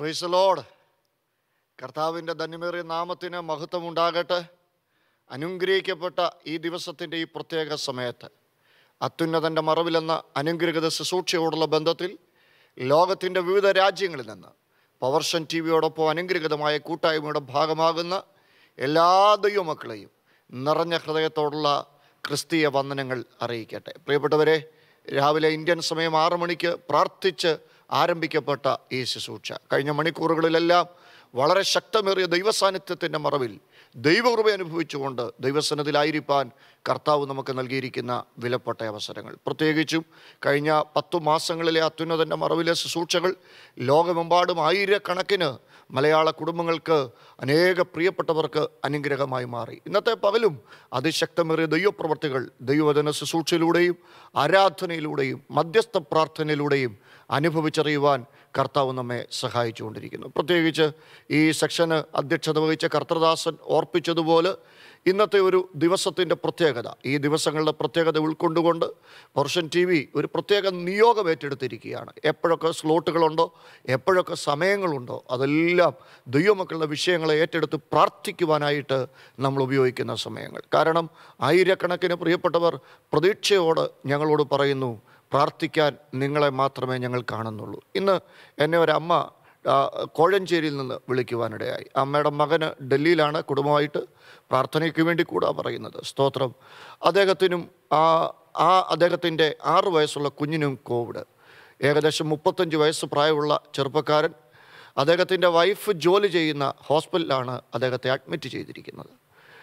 Price load കർത്താവിൻ്റെ ധന്യമേറിയ നാമത്തിന് മഹത്വമുണ്ടാകട്ടെ അനുഗ്രഹിക്കപ്പെട്ട ഈ ദിവസത്തിൻ്റെ ഈ പ്രത്യേക സമയത്ത് അത്യുന്നതൻ്റെ മറവിലെന്ന അനുഗ്രഹിത ശുശ്രൂഷയോടുള്ള ബന്ധത്തിൽ ലോകത്തിൻ്റെ വിവിധ രാജ്യങ്ങളിൽ നിന്ന് പവർഷൻ ടി വിയോടൊപ്പം അനുഗ്രഹിതമായ കൂട്ടായ്മയുടെ ഭാഗമാകുന്ന എല്ലാ ദൈവമക്കളെയും നിറഞ്ഞ ഹൃദയത്തോടുള്ള ക്രിസ്തീയ വന്ദനങ്ങൾ അറിയിക്കട്ടെ പ്രിയപ്പെട്ടവരെ രാവിലെ ഇന്ത്യൻ സമയം ആറു മണിക്ക് പ്രാർത്ഥിച്ച് ആരംഭിക്കപ്പെട്ട ഈ ശുശ്രൂഷ കഴിഞ്ഞ മണിക്കൂറുകളിലെല്ലാം വളരെ ശക്തമേറിയ ദൈവസാന്നിധ്യത്തിൻ്റെ മറവിൽ ദൈവകൃപ അനുഭവിച്ചുകൊണ്ട് ദൈവസനത്തിലായിരിക്കാൻ കർത്താവ് നമുക്ക് നൽകിയിരിക്കുന്ന വിലപ്പെട്ട അവസരങ്ങൾ പ്രത്യേകിച്ചും കഴിഞ്ഞ പത്തു മാസങ്ങളിലെ അത്യുന്നതൻ്റെ മറവിലെ ശുശ്രൂഷകൾ ലോകമെമ്പാടും ആയിരക്കണക്കിന് മലയാള കുടുംബങ്ങൾക്ക് അനേക പ്രിയപ്പെട്ടവർക്ക് അനുഗ്രഹമായി മാറി ഇന്നത്തെ പകലും അതിശക്തമേറിയ ദൈവപ്രവർത്തികൾ ദൈവവചന ശുശ്രൂഷയിലൂടെയും ആരാധനയിലൂടെയും മധ്യസ്ഥ പ്രാർത്ഥനയിലൂടെയും അനുഭവിച്ചറിയുവാൻ കർത്താവ് നമ്മെ സഹായിച്ചുകൊണ്ടിരിക്കുന്നു പ്രത്യേകിച്ച് ഈ സെക്ഷന് അധ്യക്ഷത വഹിച്ച കർത്തദാസൻ ഓർപ്പിച്ചതുപോലെ ഇന്നത്തെ ഒരു ദിവസത്തിൻ്റെ പ്രത്യേകത ഈ ദിവസങ്ങളുടെ പ്രത്യേകത ഉൾക്കൊണ്ടുകൊണ്ട് പോർഷൻ ടി വി ഒരു പ്രത്യേക നിയോഗം ഏറ്റെടുത്തിരിക്കുകയാണ് എപ്പോഴൊക്കെ സ്ലോട്ടുകളുണ്ടോ എപ്പോഴൊക്കെ സമയങ്ങളുണ്ടോ അതെല്ലാം ദൈവമക്കളുടെ വിഷയങ്ങളെ ഏറ്റെടുത്ത് പ്രാർത്ഥിക്കുവാനായിട്ട് നമ്മൾ ഉപയോഗിക്കുന്ന സമയങ്ങൾ കാരണം ആയിരക്കണക്കിന് പ്രിയപ്പെട്ടവർ പ്രതീക്ഷയോട് ഞങ്ങളോട് പറയുന്നു പ്രാർത്ഥിക്കാൻ നിങ്ങളെ മാത്രമേ ഞങ്ങൾ കാണുന്നുള്ളൂ ഇന്ന് എന്നെ ഒരമ്മ ആ, കോഴഞ്ചേരിയിൽ നിന്ന് വിളിക്കുവാനിടയായി അമ്മയുടെ മകന് ഡൽഹിയിലാണ് കുടുംബമായിട്ട് പ്രാർത്ഥനയ്ക്ക് വേണ്ടി കൂടാ പറയുന്നത് സ്തോത്രം അദ്ദേഹത്തിനും ആ ആ അദ്ദേഹത്തിൻ്റെ ആറ് വയസ്സുള്ള കുഞ്ഞിനും കോവിഡ് ഏകദേശം മുപ്പത്തഞ്ച് വയസ്സ് പ്രായമുള്ള ചെറുപ്പക്കാരൻ അദ്ദേഹത്തിൻ്റെ വൈഫ് ജോലി ചെയ്യുന്ന ഹോസ്പിറ്റലിലാണ് അദ്ദേഹത്തെ അഡ്മിറ്റ് ചെയ്തിരിക്കുന്നത്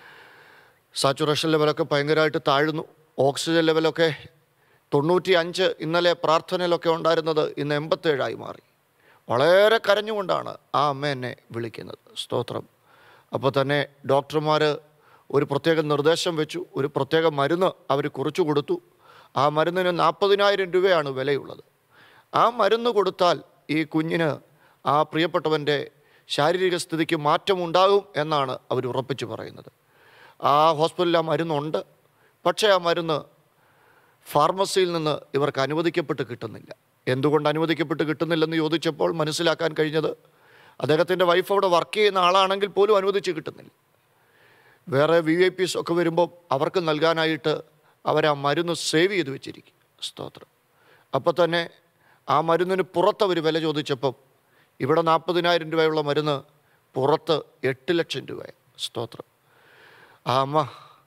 സാച്ചുറേഷൻ ലെവലൊക്കെ ഭയങ്കരമായിട്ട് താഴ്ന്നു ഓക്സിജൻ ലെവലൊക്കെ തൊണ്ണൂറ്റി അഞ്ച് ഇന്നലെ പ്രാർത്ഥനയിലൊക്കെ ഉണ്ടായിരുന്നത് ഇന്ന് എൺപത്തേഴായി മാറി വളരെ കരഞ്ഞുകൊണ്ടാണ് ആ അമ്മ എന്നെ വിളിക്കുന്നത് സ്തോത്രം അപ്പോൾ തന്നെ ഡോക്ടർമാർ ഒരു പ്രത്യേക നിർദ്ദേശം വെച്ചു ഒരു പ്രത്യേക മരുന്ന് അവർ കുറിച്ചു കൊടുത്തു ആ മരുന്നിന് നാൽപ്പതിനായിരം രൂപയാണ് വിലയുള്ളത് ആ മരുന്ന് കൊടുത്താൽ ഈ കുഞ്ഞിന് ആ പ്രിയപ്പെട്ടവൻ്റെ ശാരീരിക സ്ഥിതിക്ക് മാറ്റമുണ്ടാകും എന്നാണ് അവർ ഉറപ്പിച്ചു പറയുന്നത് ആ ഹോസ്പിറ്റലിൽ ആ മരുന്നുണ്ട് പക്ഷേ ആ മരുന്ന് ഫാർമസിയിൽ നിന്ന് ഇവർക്ക് അനുവദിക്കപ്പെട്ട് കിട്ടുന്നില്ല എന്തുകൊണ്ട് അനുവദിക്കപ്പെട്ട് കിട്ടുന്നില്ലെന്ന് ചോദിച്ചപ്പോൾ മനസ്സിലാക്കാൻ കഴിഞ്ഞത് അദ്ദേഹത്തിൻ്റെ വൈഫ് അവിടെ വർക്ക് ചെയ്യുന്ന ആളാണെങ്കിൽ പോലും അനുവദിച്ച് കിട്ടുന്നില്ല വേറെ വി ഐ പീസ് ഒക്കെ വരുമ്പോൾ അവർക്ക് നൽകാനായിട്ട് അവർ ആ മരുന്ന് സേവ് ചെയ്ത് വെച്ചിരിക്കും സ്തോത്രം അപ്പോൾ തന്നെ ആ മരുന്നിന് പുറത്ത് അവർ വില ചോദിച്ചപ്പം ഇവിടെ നാൽപ്പതിനായിരം രൂപയുള്ള മരുന്ന് പുറത്ത് എട്ട് ലക്ഷം രൂപയാണ് സ്തോത്രം ആ അമ്മ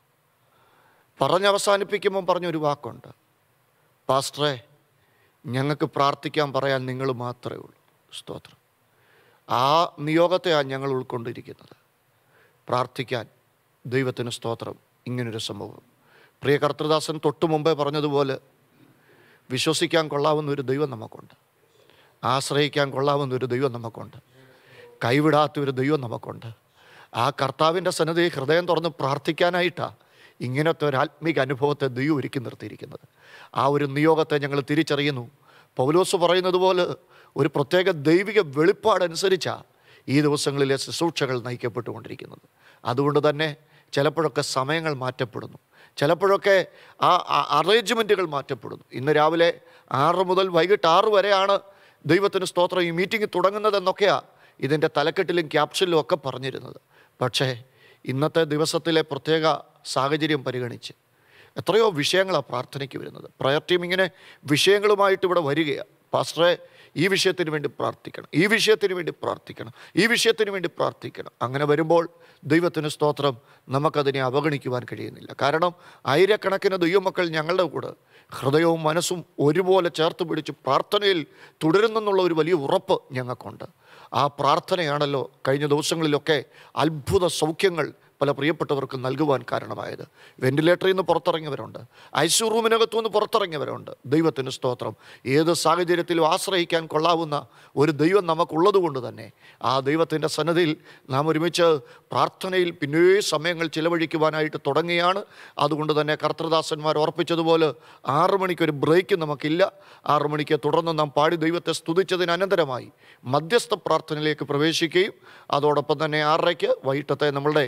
പറഞ്ഞവസാനിപ്പിക്കുമ്പം പറഞ്ഞൊരു വാക്കുണ്ട് പാസ്റ്ററെ ഞങ്ങൾക്ക് പ്രാർത്ഥിക്കാൻ പറയാൻ നിങ്ങൾ മാത്രമേ ഉള്ളൂ സ്തോത്രം ആ നിയോഗത്തെയാണ് ഞങ്ങൾ ഉൾക്കൊണ്ടിരിക്കുന്നത് പ്രാർത്ഥിക്കാൻ ദൈവത്തിന് സ്തോത്രം ഇങ്ങനൊരു സംഭവം പ്രിയ കർത്തൃദാസൻ തൊട്ടു മുമ്പേ പറഞ്ഞതുപോലെ വിശ്വസിക്കാൻ കൊള്ളാവുന്ന ഒരു ദൈവം നമുക്കുണ്ട് ആശ്രയിക്കാൻ കൊള്ളാവുന്ന ഒരു ദൈവം നമുക്കുണ്ട് കൈവിടാത്ത ഒരു ദൈവം നമുക്കുണ്ട് ആ കർത്താവിൻ്റെ സന്നദ്ധയെ ഹൃദയം തുറന്ന് പ്രാർത്ഥിക്കാനായിട്ടാണ് ഇങ്ങനത്തെ ഒരു ആത്മീക അനുഭവത്തെ ദൈവം ഒരുക്കി നിർത്തിയിരിക്കുന്നത് ആ ഒരു നിയോഗത്തെ ഞങ്ങൾ തിരിച്ചറിയുന്നു പൗലോസ് പറയുന്നത് പോലെ ഒരു പ്രത്യേക ദൈവിക വെളിപ്പാടനുസരിച്ചാണ് ഈ ദിവസങ്ങളിലെ ശുശ്രൂഷകൾ നയിക്കപ്പെട്ടുകൊണ്ടിരിക്കുന്നത് അതുകൊണ്ട് തന്നെ ചിലപ്പോഴൊക്കെ സമയങ്ങൾ മാറ്റപ്പെടുന്നു ചിലപ്പോഴൊക്കെ ആ അറേഞ്ച്മെൻറ്റുകൾ മാറ്റപ്പെടുന്നു ഇന്ന് രാവിലെ ആറ് മുതൽ വൈകിട്ട് ആറ് വരെയാണ് ദൈവത്തിന് സ്തോത്രം ഈ മീറ്റിംഗ് തുടങ്ങുന്നതെന്നൊക്കെയാണ് ഇതിൻ്റെ തലക്കെട്ടിലും ക്യാപ്ഷനിലും ഒക്കെ പറഞ്ഞിരുന്നത് പക്ഷേ ഇന്നത്തെ ദിവസത്തിലെ പ്രത്യേക സാഹചര്യം പരിഗണിച്ച് എത്രയോ വിഷയങ്ങളാണ് പ്രാർത്ഥനയ്ക്ക് വരുന്നത് പ്രയർ ടീം ഇങ്ങനെ വിഷയങ്ങളുമായിട്ട് ഇവിടെ വരികയാണ് പാസ്റ്ററെ ഈ വിഷയത്തിന് വേണ്ടി പ്രാർത്ഥിക്കണം ഈ വിഷയത്തിന് വേണ്ടി പ്രാർത്ഥിക്കണം ഈ വിഷയത്തിന് വേണ്ടി പ്രാർത്ഥിക്കണം അങ്ങനെ വരുമ്പോൾ ദൈവത്തിന് സ്തോത്രം നമുക്കതിനെ അവഗണിക്കുവാൻ കഴിയുന്നില്ല കാരണം ആയിരക്കണക്കിന് ദൈവമക്കൾ ഞങ്ങളുടെ കൂടെ ഹൃദയവും മനസ്സും ഒരുപോലെ ചേർത്ത് പിടിച്ച് പ്രാർത്ഥനയിൽ തുടരുന്നെന്നുള്ള ഒരു വലിയ ഉറപ്പ് ഞങ്ങൾക്കുണ്ട് ആ പ്രാർത്ഥനയാണല്ലോ കഴിഞ്ഞ ദിവസങ്ങളിലൊക്കെ അത്ഭുത സൗഖ്യങ്ങൾ പല പ്രിയപ്പെട്ടവർക്ക് നൽകുവാൻ കാരണമായത് വെന്റിലേറ്ററിൽ നിന്ന് പുറത്തിറങ്ങിയവരുണ്ട് ഐ സി റൂമിനകത്തു നിന്ന് പുറത്തിറങ്ങിയവരുണ്ട് ദൈവത്തിന് സ്തോത്രം ഏത് സാഹചര്യത്തിലും ആശ്രയിക്കാൻ കൊള്ളാവുന്ന ഒരു ദൈവം നമുക്കുള്ളത് കൊണ്ട് തന്നെ ആ ദൈവത്തിൻ്റെ സന്നദ്ധിയിൽ നാം ഒരുമിച്ച് പ്രാർത്ഥനയിൽ പിന്നെ സമയങ്ങൾ ചിലവഴിക്കുവാനായിട്ട് തുടങ്ങിയാണ് അതുകൊണ്ട് തന്നെ കർത്തൃദാസന്മാർ ഓർപ്പിച്ചതുപോലെ ആറു മണിക്കൊരു ബ്രേക്ക് നമുക്കില്ല ആറു മണിക്ക് തുടർന്ന് നാം പാടി ദൈവത്തെ സ്തുതിച്ചതിന് അനന്തരമായി മധ്യസ്ഥ പ്രാർത്ഥനയിലേക്ക് പ്രവേശിക്കുകയും അതോടൊപ്പം തന്നെ ആറരയ്ക്ക് വൈകിട്ടത്തെ നമ്മളുടെ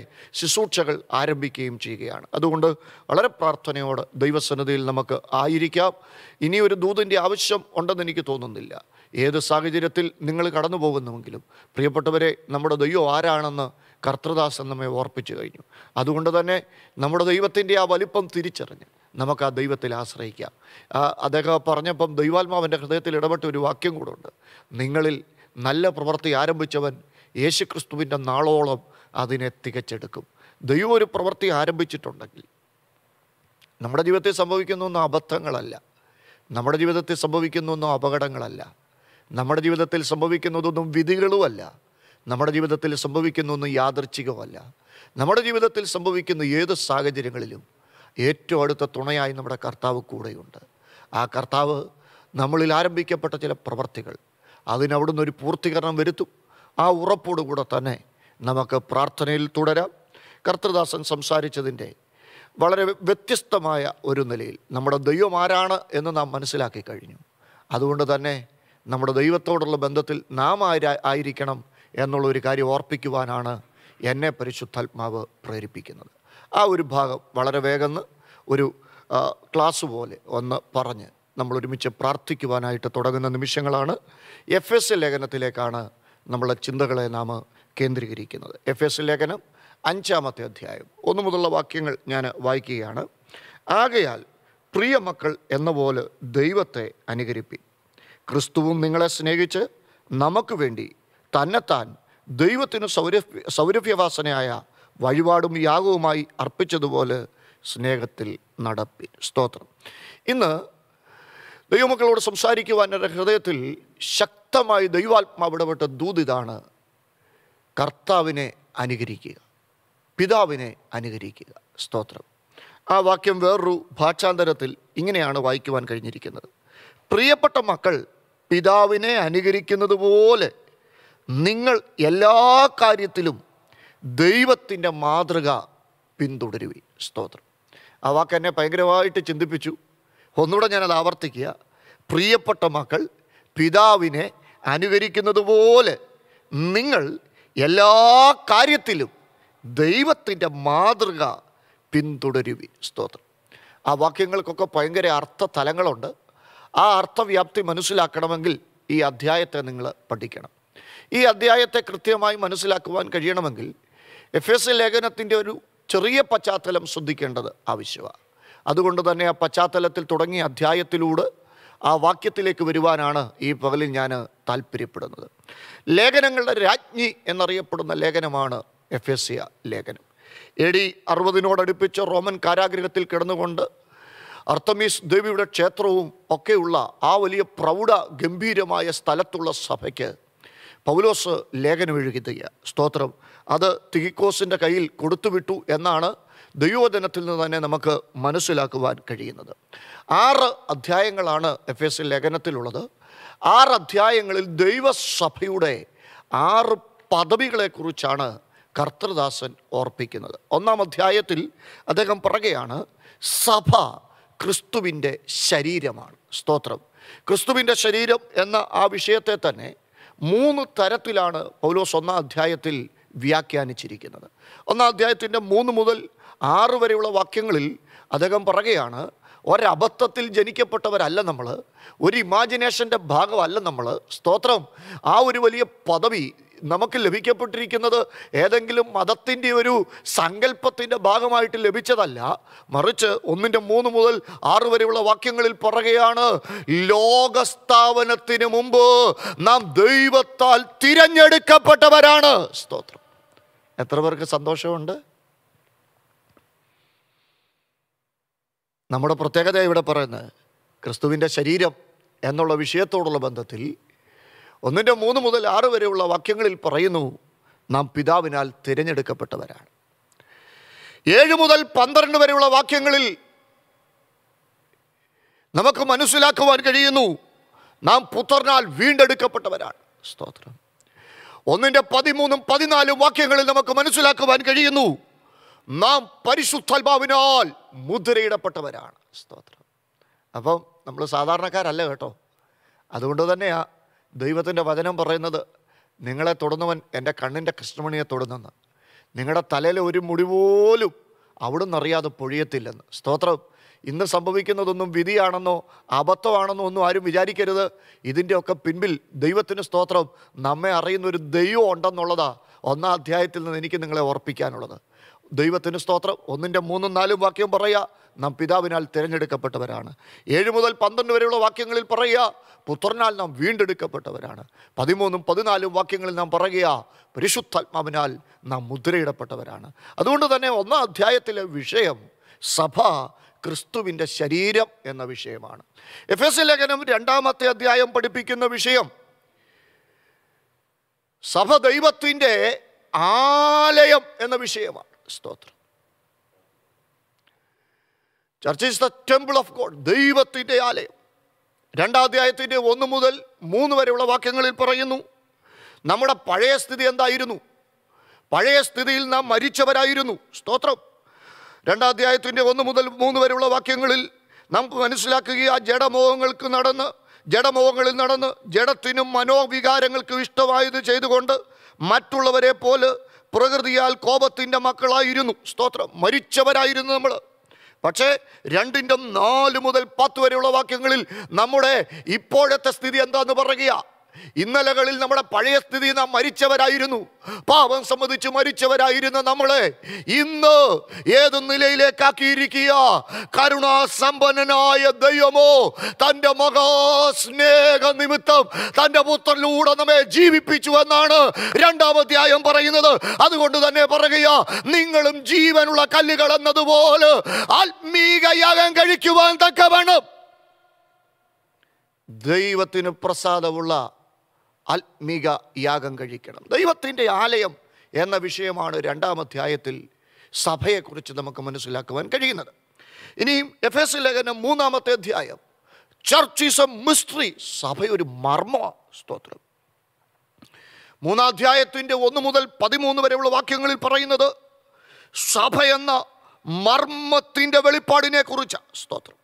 ശുശ്രൂഷകൾ ആരംഭിക്കുകയും ചെയ്യുകയാണ് അതുകൊണ്ട് വളരെ പ്രാർത്ഥനയോട് ദൈവസന്നതയിൽ നമുക്ക് ആയിരിക്കാം ഇനി ഒരു ദൂതിൻ്റെ ആവശ്യം ഉണ്ടെന്ന് എനിക്ക് തോന്നുന്നില്ല ഏത് സാഹചര്യത്തിൽ നിങ്ങൾ കടന്നു പോകുന്നുവെങ്കിലും പ്രിയപ്പെട്ടവരെ നമ്മുടെ ദൈവം ആരാണെന്ന് കർത്തൃദാസൻ നമ്മെ ഓർപ്പിച്ചു കഴിഞ്ഞു അതുകൊണ്ട് തന്നെ നമ്മുടെ ദൈവത്തിൻ്റെ ആ വലിപ്പം തിരിച്ചറിഞ്ഞ് നമുക്ക് ആ ദൈവത്തിൽ ആശ്രയിക്കാം ആ, അദ്ദേഹം പറഞ്ഞപ്പം ദൈവാത്മാവൻ്റെ ഹൃദയത്തിൽ ഇടപെട്ട ഒരു വാക്യം കൂടെ ഉണ്ട് നിങ്ങളിൽ നല്ല പ്രവൃത്തി ആരംഭിച്ചവൻ യേശുക്രിസ്തുവിൻ്റെ നാളോളം അതിനെ തികച്ചെടുക്കും ദൈവം ഒരു പ്രവൃത്തി ആരംഭിച്ചിട്ടുണ്ടെങ്കിൽ നമ്മുടെ ജീവിതത്തിൽ സംഭവിക്കുന്നൊന്നും അബദ്ധങ്ങളല്ല നമ്മുടെ ജീവിതത്തിൽ സംഭവിക്കുന്നൊന്നും അപകടങ്ങളല്ല നമ്മുടെ ജീവിതത്തിൽ സംഭവിക്കുന്നതൊന്നും വിധികളുമല്ല നമ്മുടെ ജീവിതത്തിൽ സംഭവിക്കുന്നൊന്നും യാദർച്ഛികമല്ല നമ്മുടെ ജീവിതത്തിൽ സംഭവിക്കുന്ന ഏത് സാഹചര്യങ്ങളിലും ഏറ്റവും അടുത്ത തുണയായി നമ്മുടെ കർത്താവ് കൂടെയുണ്ട് ആ കർത്താവ് നമ്മളിൽ ആരംഭിക്കപ്പെട്ട ചില പ്രവർത്തികൾ അതിനവിടുന്ന് ഒരു പൂർത്തീകരണം വരുത്തും ആ ഉറപ്പോടുകൂടെ തന്നെ നമുക്ക് പ്രാർത്ഥനയിൽ തുടരാം കർത്തൃദാസൻ സംസാരിച്ചതിൻ്റെ വളരെ വ്യത്യസ്തമായ ഒരു നിലയിൽ നമ്മുടെ ദൈവം ആരാണ് എന്ന് നാം മനസ്സിലാക്കി കഴിഞ്ഞു അതുകൊണ്ട് തന്നെ നമ്മുടെ ദൈവത്തോടുള്ള ബന്ധത്തിൽ നാം ആരാ ആയിരിക്കണം എന്നുള്ള ഒരു കാര്യം ഓർപ്പിക്കുവാനാണ് എന്നെ പരിശുദ്ധാത്മാവ് പ്രേരിപ്പിക്കുന്നത് ആ ഒരു ഭാഗം വളരെ വേഗം ഒരു ആ, ക്ലാസ് പോലെ ഒന്ന് പറഞ്ഞ് നമ്മൾ ഒരുമിച്ച് പ്രാർത്ഥിക്കുവാനായിട്ട് തുടങ്ങുന്ന നിമിഷങ്ങളാണ് എഫ് എസ് ലേഖനത്തിലേക്കാണ് നമ്മളെ ചിന്തകളെ നാം കേന്ദ്രീകരിക്കുന്നത് എഫ് എസ് ലേഖനം അഞ്ചാമത്തെ അധ്യായം ഒന്നു മുതലുള്ള വാക്യങ്ങൾ ഞാൻ വായിക്കുകയാണ് ആകയാൽ പ്രിയ മക്കൾ എന്ന പോലെ ദൈവത്തെ അനുകരിപ്പി ക്രിസ്തുവും നിങ്ങളെ സ്നേഹിച്ച് നമുക്ക് വേണ്ടി തന്നെത്താൻ ദൈവത്തിന് സൗരഭ്യ സൗരഭ്യവാസനയായ വഴിപാടും യാഗവുമായി അർപ്പിച്ചതുപോലെ സ്നേഹത്തിൽ നടപ്പി സ്തോത്രം ഇന്ന് ദൈവമക്കളോട് സംസാരിക്കുവാൻ എൻ്റെ ഹൃദയത്തിൽ ശക്തമായി ദൈവാത്മാവ് ഇടപെട്ട ദൂതിതാണ് കർത്താവിനെ അനുകരിക്കുക പിതാവിനെ അനുകരിക്കുക സ്തോത്രം ആ വാക്യം വേറൊരു ഭാഷാന്തരത്തിൽ ഇങ്ങനെയാണ് വായിക്കുവാൻ കഴിഞ്ഞിരിക്കുന്നത് പ്രിയപ്പെട്ട മക്കൾ പിതാവിനെ അനുകരിക്കുന്നത് പോലെ നിങ്ങൾ എല്ലാ കാര്യത്തിലും ദൈവത്തിൻ്റെ മാതൃക പിന്തുടരുവി സ്തോത്രം ആ വാക്ക് എന്നെ ഭയങ്കരമായിട്ട് ചിന്തിപ്പിച്ചു ഒന്നുകൂടെ ഞാനത് ആവർത്തിക്കുക പ്രിയപ്പെട്ട മക്കൾ പിതാവിനെ അനുകരിക്കുന്നത് പോലെ നിങ്ങൾ എല്ലാ കാര്യത്തിലും ദൈവത്തിൻ്റെ മാതൃക പിന്തുടരുവി സ്തോത്രം ആ വാക്യങ്ങൾക്കൊക്കെ ഭയങ്കര അർത്ഥതലങ്ങളുണ്ട് ആ അർത്ഥവ്യാപ്തി മനസ്സിലാക്കണമെങ്കിൽ ഈ അധ്യായത്തെ നിങ്ങൾ പഠിക്കണം ഈ അധ്യായത്തെ കൃത്യമായി മനസ്സിലാക്കുവാൻ കഴിയണമെങ്കിൽ എഫ് എസ് ലേഖനത്തിൻ്റെ ഒരു ചെറിയ പശ്ചാത്തലം ശ്രദ്ധിക്കേണ്ടത് ആവശ്യമാണ് അതുകൊണ്ട് തന്നെ ആ പശ്ചാത്തലത്തിൽ തുടങ്ങിയ അധ്യായത്തിലൂടെ ആ വാക്യത്തിലേക്ക് വരുവാനാണ് ഈ പകലിൽ ഞാൻ താല്പര്യപ്പെടുന്നത് ലേഖനങ്ങളുടെ രാജ്ഞി എന്നറിയപ്പെടുന്ന ലേഖനമാണ് എഫ് എസ് സിയ ലേഖനം എ ഡി അറുപതിനോടടുപ്പിച്ച് റോമൻ കാരാഗൃഹത്തിൽ കിടന്നുകൊണ്ട് അർത്തമീസ് ദേവിയുടെ ക്ഷേത്രവും ഒക്കെയുള്ള ആ വലിയ പ്രൗഢ ഗംഭീരമായ സ്ഥലത്തുള്ള സഭയ്ക്ക് പൗലോസ് ലേഖനം എഴുതുക സ്തോത്രം അത് തികിക്കോസിൻ്റെ കയ്യിൽ കൊടുത്തുവിട്ടു എന്നാണ് ദൈവവചനത്തിൽ നിന്ന് തന്നെ നമുക്ക് മനസ്സിലാക്കുവാൻ കഴിയുന്നത് ആറ് അധ്യായങ്ങളാണ് എഫ് എസ് ലേഖനത്തിലുള്ളത് ആറ് അധ്യായങ്ങളിൽ ദൈവസഭയുടെ ആറ് പദവികളെക്കുറിച്ചാണ് കർത്തൃദാസൻ ഓർപ്പിക്കുന്നത് ഒന്നാം അധ്യായത്തിൽ അദ്ദേഹം പറയുകയാണ് സഭ ക്രിസ്തുവിൻ്റെ ശരീരമാണ് സ്തോത്രം ക്രിസ്തുവിൻ്റെ ശരീരം എന്ന ആ വിഷയത്തെ തന്നെ മൂന്ന് തരത്തിലാണ് പൗലോസ് ഒന്നാം അധ്യായത്തിൽ വ്യാഖ്യാനിച്ചിരിക്കുന്നത് ഒന്നാം അധ്യായത്തിൻ്റെ മൂന്ന് മുതൽ ആറ് വരെയുള്ള വാക്യങ്ങളിൽ അദ്ദേഹം പറയുകയാണ് ഒരബദ്ധത്തിൽ ജനിക്കപ്പെട്ടവരല്ല നമ്മൾ ഒരു ഇമാജിനേഷൻ്റെ ഭാഗമല്ല നമ്മൾ സ്തോത്രം ആ ഒരു വലിയ പദവി നമുക്ക് ലഭിക്കപ്പെട്ടിരിക്കുന്നത് ഏതെങ്കിലും മതത്തിൻ്റെ ഒരു സങ്കല്പത്തിൻ്റെ ഭാഗമായിട്ട് ലഭിച്ചതല്ല മറിച്ച് ഒന്നിൻ്റെ മൂന്ന് മുതൽ ആറ് വരെയുള്ള വാക്യങ്ങളിൽ പറയുകയാണ് ലോകസ്ഥാപനത്തിന് മുമ്പ് നാം ദൈവത്താൽ തിരഞ്ഞെടുക്കപ്പെട്ടവരാണ് സ്തോത്രം എത്ര പേർക്ക് സന്തോഷമുണ്ട് നമ്മുടെ പ്രത്യേകത ഇവിടെ പറയുന്നത് ക്രിസ്തുവിൻ്റെ ശരീരം എന്നുള്ള വിഷയത്തോടുള്ള ബന്ധത്തിൽ ഒന്നിൻ്റെ മൂന്ന് മുതൽ ആറ് വരെയുള്ള വാക്യങ്ങളിൽ പറയുന്നു നാം പിതാവിനാൽ തിരഞ്ഞെടുക്കപ്പെട്ടവരാണ് ഏഴ് മുതൽ പന്ത്രണ്ട് വരെയുള്ള വാക്യങ്ങളിൽ നമുക്ക് മനസ്സിലാക്കുവാൻ കഴിയുന്നു നാം പുത്രനാൽ വീണ്ടെടുക്കപ്പെട്ടവരാണ് സ്തോത്രം ഒന്നിൻ്റെ പതിമൂന്നും പതിനാലും വാക്യങ്ങളിൽ നമുക്ക് മനസ്സിലാക്കുവാൻ കഴിയുന്നു നാം പരിശുദ്ധാത്മാവിനാൽ മുദ്രയിടപ്പെട്ടവരാണ് സ്തോത്രം അപ്പം നമ്മൾ സാധാരണക്കാരല്ല കേട്ടോ അതുകൊണ്ട് തന്നെയാ ദൈവത്തിൻ്റെ വചനം പറയുന്നത് നിങ്ങളെ തൊടുന്നവൻ എൻ്റെ കണ്ണിൻ്റെ കൃഷ്ണമണിയെ തൊടുന്നെന്ന് നിങ്ങളുടെ തലയിൽ ഒരു മുടി പോലും അവിടുന്ന് അറിയാതെ പൊഴിയത്തില്ലെന്ന് സ്തോത്രം ഇന്ന് സംഭവിക്കുന്നതൊന്നും വിധിയാണെന്നോ അബദ്ധമാണെന്നോ ഒന്നും ആരും വിചാരിക്കരുത് ഇതിൻ്റെയൊക്കെ പിൻപിൽ ദൈവത്തിന് സ്തോത്രം നമ്മെ അറിയുന്ന ഒരു ദൈവം ഉണ്ടെന്നുള്ളതാ ഒന്നാം അധ്യായത്തിൽ നിന്ന് എനിക്ക് നിങ്ങളെ ഓർപ്പിക്കാനുള്ളത് ദൈവത്തിന് സ്തോത്രം ഒന്നിൻ്റെ മൂന്നും നാലും വാക്യം പറയുക നാം പിതാവിനാൽ തിരഞ്ഞെടുക്കപ്പെട്ടവരാണ് ഏഴ് മുതൽ പന്ത്രണ്ട് വരെയുള്ള വാക്യങ്ങളിൽ പറയുക പുത്രനാൽ നാം വീണ്ടെടുക്കപ്പെട്ടവരാണ് പതിമൂന്നും പതിനാലും വാക്യങ്ങളിൽ നാം പറയുക പരിശുദ്ധാത്മാവിനാൽ നാം മുദ്രയിടപ്പെട്ടവരാണ് അതുകൊണ്ട് തന്നെ ഒന്നാം അധ്യായത്തിലെ വിഷയം സഭ ക്രിസ്തുവിൻ്റെ ശരീരം എന്ന വിഷയമാണ് എഫ് എസ് ലേഖനം രണ്ടാമത്തെ അധ്യായം പഠിപ്പിക്കുന്ന വിഷയം സഭ ദൈവത്തിൻ്റെ ആലയം എന്ന വിഷയമാണ് സ്തോത്രം church is the temple of God ദൈവത്തിൻ്റെ ആലയം രണ്ടാം അധ്യായത്തിൻ്റെ ഒന്ന് മുതൽ മൂന്ന് വരെയുള്ള വാക്യങ്ങളിൽ പറയുന്നു നമ്മുടെ പഴയ സ്ഥിതി എന്തായിരുന്നു പഴയ സ്ഥിതിയിൽ നാം മരിച്ചവരായിരുന്നു സ്തോത്രം രണ്ടാം അധ്യായത്തിൻ്റെ ഒന്ന് മുതൽ മൂന്ന് വരെയുള്ള വാക്യങ്ങളിൽ നമുക്ക് മനസ്സിലാക്കുക ആ ജഡമോഹങ്ങൾക്ക് നടന്ന് ജഡമോഹങ്ങളിൽ നടന്ന് ജഡത്തിനും മനോവികാരങ്ങൾക്കും ഇഷ്ടമായത് ചെയ്തുകൊണ്ട് മറ്റുള്ളവരെ പോലെ പ്രകൃതിയാൽ കോപത്തിൻ്റെ മക്കളായിരുന്നു സ്തോത്രം മരിച്ചവരായിരുന്നു നമ്മൾ പക്ഷേ രണ്ടിൻ്റെ നാല് മുതൽ പത്ത് വരെയുള്ള വാക്യങ്ങളിൽ നമ്മുടെ ഇപ്പോഴത്തെ സ്ഥിതി എന്താന്ന് പറയുക ഇന്നലകളിൽ നമ്മുടെ പഴയ സ്ഥിതി നാം മരിച്ചവരായിരുന്നു പാപം സംബന്ധിച്ച് മരിച്ചവരായിരുന്ന നമ്മളെ ഇന്ന് ഏത് നിലയിലേക്കാക്കിയിരിക്കുക കരുണാസമ്പന്നനായ ദൈവമോ തൻ്റെ മഹാസ്നേഹ നിമിത്തം തൻ്റെ പുത്രനിലൂടെ നമ്മെ ജീവിപ്പിച്ചു എന്നാണ് രണ്ടാം അധ്യായം പറയുന്നത് അതുകൊണ്ട് തന്നെ പറയുക നിങ്ങളും ജീവനുള്ള കല്ലുകൾ എന്നതുപോലെ ആത്മീക യാഗം കഴിക്കുവാൻ തക്കവണ്ണം ദൈവത്തിന് പ്രസാദമുള്ള ആത്മീക യാഗം കഴിക്കണം ദൈവത്തിൻ്റെ ആലയം എന്ന വിഷയമാണ് രണ്ടാം അധ്യായത്തിൽ സഭയെക്കുറിച്ച് നമുക്ക് മനസ്സിലാക്കുവാൻ കഴിയുന്നത് ഇനിയും എഫ് എസ് ലേഖനം മൂന്നാമത്തെ അധ്യായം ചർച്ച് ഈസ് എ മിസ്റ്ററി സഭ ഒരു മർമ്മ സ്തോത്രം മൂന്നാം അധ്യായത്തിൻ്റെ ഒന്ന് മുതൽ പതിമൂന്ന് വരെയുള്ള വാക്യങ്ങളിൽ പറയുന്നത് സഭ എന്ന മർമ്മത്തിൻ്റെ വെളിപ്പാടിനെ കുറിച്ച് സ്തോത്രം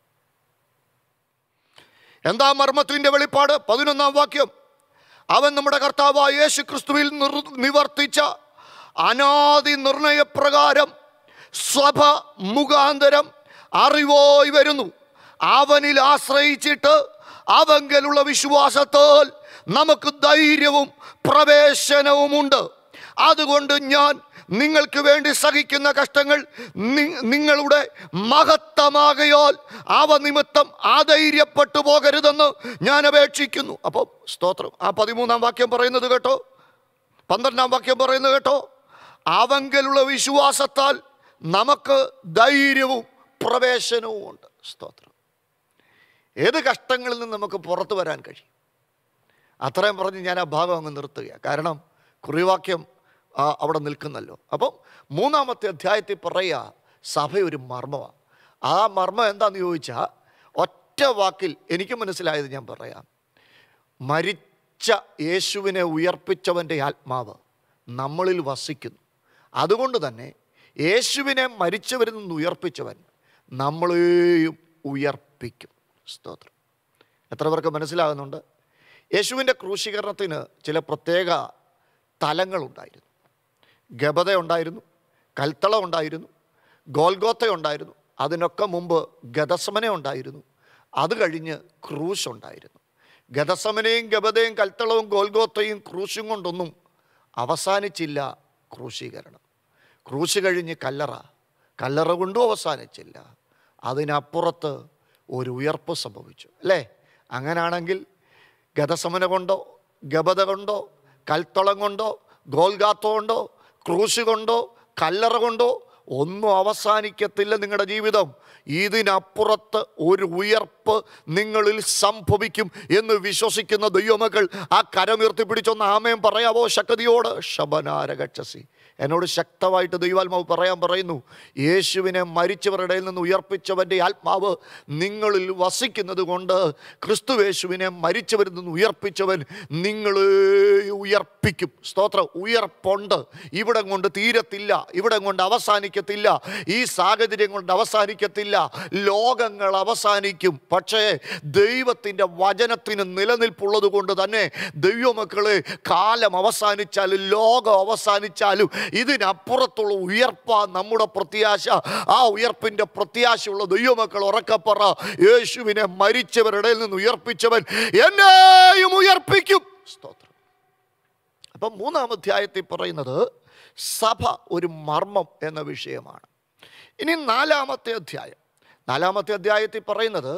എന്താ മർമ്മത്തിൻ്റെ വെളിപ്പാട് പതിനൊന്നാം വാക്യം അവൻ നമ്മുടെ കർത്താവായ യേശു ക്രിസ്തുവിൽ നിർ- നിവർത്തിച്ച അനാദി നിർണയപ്രകാരം സഭ മുഖാന്തരം അറിവോയി വരുന്നു അവനിൽ ആശ്രയിച്ചിട്ട് അവങ്കലുള്ള വിശ്വാസത്താൽ നമുക്ക് ധൈര്യവും പ്രവേശനവുമുണ്ട് അതുകൊണ്ട് ഞാൻ നിങ്ങൾക്ക് വേണ്ടി സഹിക്കുന്ന കഷ്ടങ്ങൾ നി- നിങ്ങളുടെ മഹത്തമാകയാൽ അവ നിമിത്തം ആധൈര്യപ്പെട്ടു പോകരുതെന്ന് ഞാൻ അപേക്ഷിക്കുന്നു അപ്പോൾ സ്തോത്രം ആ പതിമൂന്നാം വാക്യം പറയുന്നത് കേട്ടോ പന്ത്രണ്ടാം വാക്യം പറയുന്നത് കേട്ടോ അവങ്കലുള്ള വിശ്വാസത്താൽ നമുക്ക് ധൈര്യവും പ്രവേശനവും ഉണ്ട് സ്തോത്രം ഏത് കഷ്ടങ്ങളിൽ നിന്ന് നമുക്ക് പുറത്തു വരാൻ കഴിയും അത്രയും പറഞ്ഞ് ഞാൻ ആ ഭാഗം അങ്ങ് നിർത്തുകയാണ് കാരണം കുറിവാക്യം ആ, അവിടെ നിൽക്കുന്നല്ലോ അപ്പം മൂന്നാമത്തെ അധ്യായത്തിൽ പറയുക സഭ ഒരു മർമ്മമാണ് ആ മർമ്മം എന്താണെന്ന് ചോദിച്ചാൽ ഒറ്റ വാക്കിൽ എനിക്ക് മനസ്സിലായത് ഞാൻ പറയാം മരിച്ച യേശുവിനെ ഉയർപ്പിച്ചവൻ്റെ ആത്മാവ് നമ്മളിൽ വസിക്കുന്നു അതുകൊണ്ട് തന്നെ യേശുവിനെ മരിച്ചവരിൽ നിന്ന് ഉയർപ്പിച്ചവൻ നമ്മളെയും ഉയർപ്പിക്കും സ്തോത്രം എത്ര പേർക്ക് മനസ്സിലാകുന്നുണ്ട് യേശുവിൻ്റെ ക്രൂശീകരണത്തിന് ചില പ്രത്യേക തലങ്ങളുണ്ടായിരുന്നു ഗബത ഉണ്ടായിരുന്നു കൽത്തള ഉണ്ടായിരുന്നു ഗോൽഗോത്ത ഉണ്ടായിരുന്നു അതിനൊക്കെ മുമ്പ് ഗതസമന ഉണ്ടായിരുന്നു അത് കഴിഞ്ഞ് ക്രൂശ് ഉണ്ടായിരുന്നു ഗതസമനയും ഗബതയും കൽത്തളവും ഗോൽഗോത്തയും ക്രൂശും കൊണ്ടൊന്നും അവസാനിച്ചില്ല ക്രൂശീകരണം ക്രൂശ് കഴിഞ്ഞ് കല്ലറ കല്ലറ കൊണ്ടും അവസാനിച്ചില്ല അതിനപ്പുറത്ത് ഒരു ഉയർപ്പ് സംഭവിച്ചു അല്ലേ അങ്ങനാണെങ്കിൽ ഗതസമന കൊണ്ടോ ഗബത കൊണ്ടോ കൽത്തളം കൊണ്ടോ ഗോൽഗാത്തോ കൊണ്ടോ ക്രൂശ് കൊണ്ടോ കല്ലറ കൊണ്ടോ ഒന്നും അവസാനിക്കത്തില്ല നിങ്ങളുടെ ജീവിതം ഇതിനപ്പുറത്ത് ഒരു ഉയർപ്പ് നിങ്ങളിൽ സംഭവിക്കും എന്ന് വിശ്വസിക്കുന്ന ദൈവമക്കൾ ആ കരമുയർത്തി പിടിച്ചൊന്ന് ആമയം പറയാവോ ശക്തിയോട് ശബനാരകക്ഷസി എന്നോട് ശക്തമായിട്ട് ദൈവാത്മാവ് പറയാൻ പറയുന്നു യേശുവിനെ മരിച്ചവരുടെ ഇടയിൽ നിന്ന് ഉയർപ്പിച്ചവൻ്റെ ആത്മാവ് നിങ്ങളിൽ വസിക്കുന്നത് കൊണ്ട് ക്രിസ്തു യേശുവിനെ മരിച്ചവരിൽ നിന്ന് ഉയർപ്പിച്ചവൻ നിങ്ങളെ ഉയർപ്പിക്കും സ്തോത്രം ഉയർപ്പുണ്ട് ഇവിടം കൊണ്ട് തീരത്തില്ല ഇവിടം കൊണ്ട് അവസാനിക്കത്തില്ല ഈ സാഹചര്യം കൊണ്ട് അവസാനിക്കത്തില്ല ലോകങ്ങൾ അവസാനിക്കും പക്ഷേ ദൈവത്തിൻ്റെ വചനത്തിന് നിലനിൽപ്പുള്ളത് കൊണ്ട് തന്നെ ദൈവമക്കളെ കാലം അവസാനിച്ചാലും ലോകം അവസാനിച്ചാലും ഇതിനപ്പുറത്തുള്ള ഉയർപ്പാ നമ്മുടെ പ്രത്യാശ ആ ഉയർപ്പിൻ്റെ പ്രത്യാശയുള്ള ദൈവമക്കൾ ഉറക്കപ്പറ യേശുവിനെ മരിച്ചവരുടെ നിന്ന് ഉയർപ്പിച്ചവൻ എന്നെയും ഉയർപ്പിക്കും സ്തോത്രം അപ്പം മൂന്നാം അധ്യായത്തിൽ പറയുന്നത് സഭ ഒരു മർമ്മം എന്ന വിഷയമാണ് ഇനി നാലാമത്തെ അധ്യായം നാലാമത്തെ അധ്യായത്തിൽ പറയുന്നത്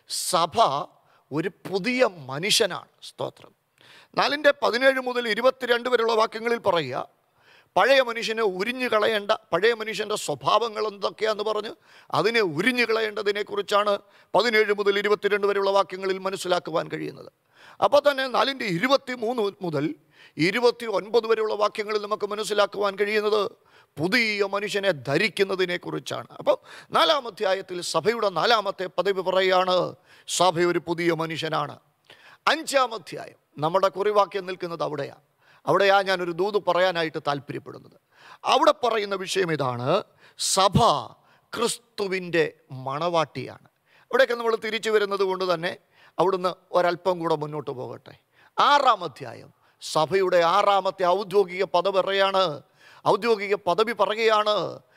സഭ ഒരു പുതിയ മനുഷ്യനാണ് സ്തോത്രം നാലിൻ്റെ പതിനേഴ് മുതൽ ഇരുപത്തിരണ്ട് വരെയുള്ള വാക്യങ്ങളിൽ പറയുക പഴയ മനുഷ്യനെ ഉരിഞ്ഞു കളയേണ്ട പഴയ മനുഷ്യൻ്റെ സ്വഭാവങ്ങൾ എന്തൊക്കെയാന്ന് പറഞ്ഞ് അതിനെ ഉരിഞ്ഞു കളയേണ്ടതിനെക്കുറിച്ചാണ് പതിനേഴ് മുതൽ ഇരുപത്തിരണ്ട് വരെയുള്ള വാക്യങ്ങളിൽ മനസ്സിലാക്കുവാൻ കഴിയുന്നത് അപ്പോൾ തന്നെ നാലിൻ്റെ ഇരുപത്തി മൂന്ന് മുതൽ ഇരുപത്തി ഒൻപത് വരെയുള്ള വാക്യങ്ങളിൽ നമുക്ക് മനസ്സിലാക്കുവാൻ കഴിയുന്നത് പുതിയ മനുഷ്യനെ ധരിക്കുന്നതിനെ കുറിച്ചാണ് അപ്പം നാലാം അധ്യായത്തിൽ സഭയുടെ നാലാമത്തെ പദവി പറയുകയാണ് സഭ ഒരു പുതിയ മനുഷ്യനാണ് അഞ്ചാം അധ്യായം നമ്മുടെ കുറിവാക്യം നിൽക്കുന്നത് അവിടെയാണ് അവിടെയാ ഞാനൊരു ദൂത് പറയാനായിട്ട് താല്പര്യപ്പെടുന്നത് അവിടെ പറയുന്ന വിഷയം ഇതാണ് സഭ ക്രിസ്തുവിൻ്റെ മണവാട്ടിയാണ് അവിടെയൊക്കെ നമ്മൾ തിരിച്ചു വരുന്നത് കൊണ്ട് തന്നെ അവിടുന്ന് ഒരല്പം കൂടെ മുന്നോട്ട് പോകട്ടെ ആറാം അധ്യായം സഭയുടെ ആറാമത്തെ ഔദ്യോഗിക പദവി പറയാണ് ഔദ്യോഗിക പദവി പറയുകയാണ്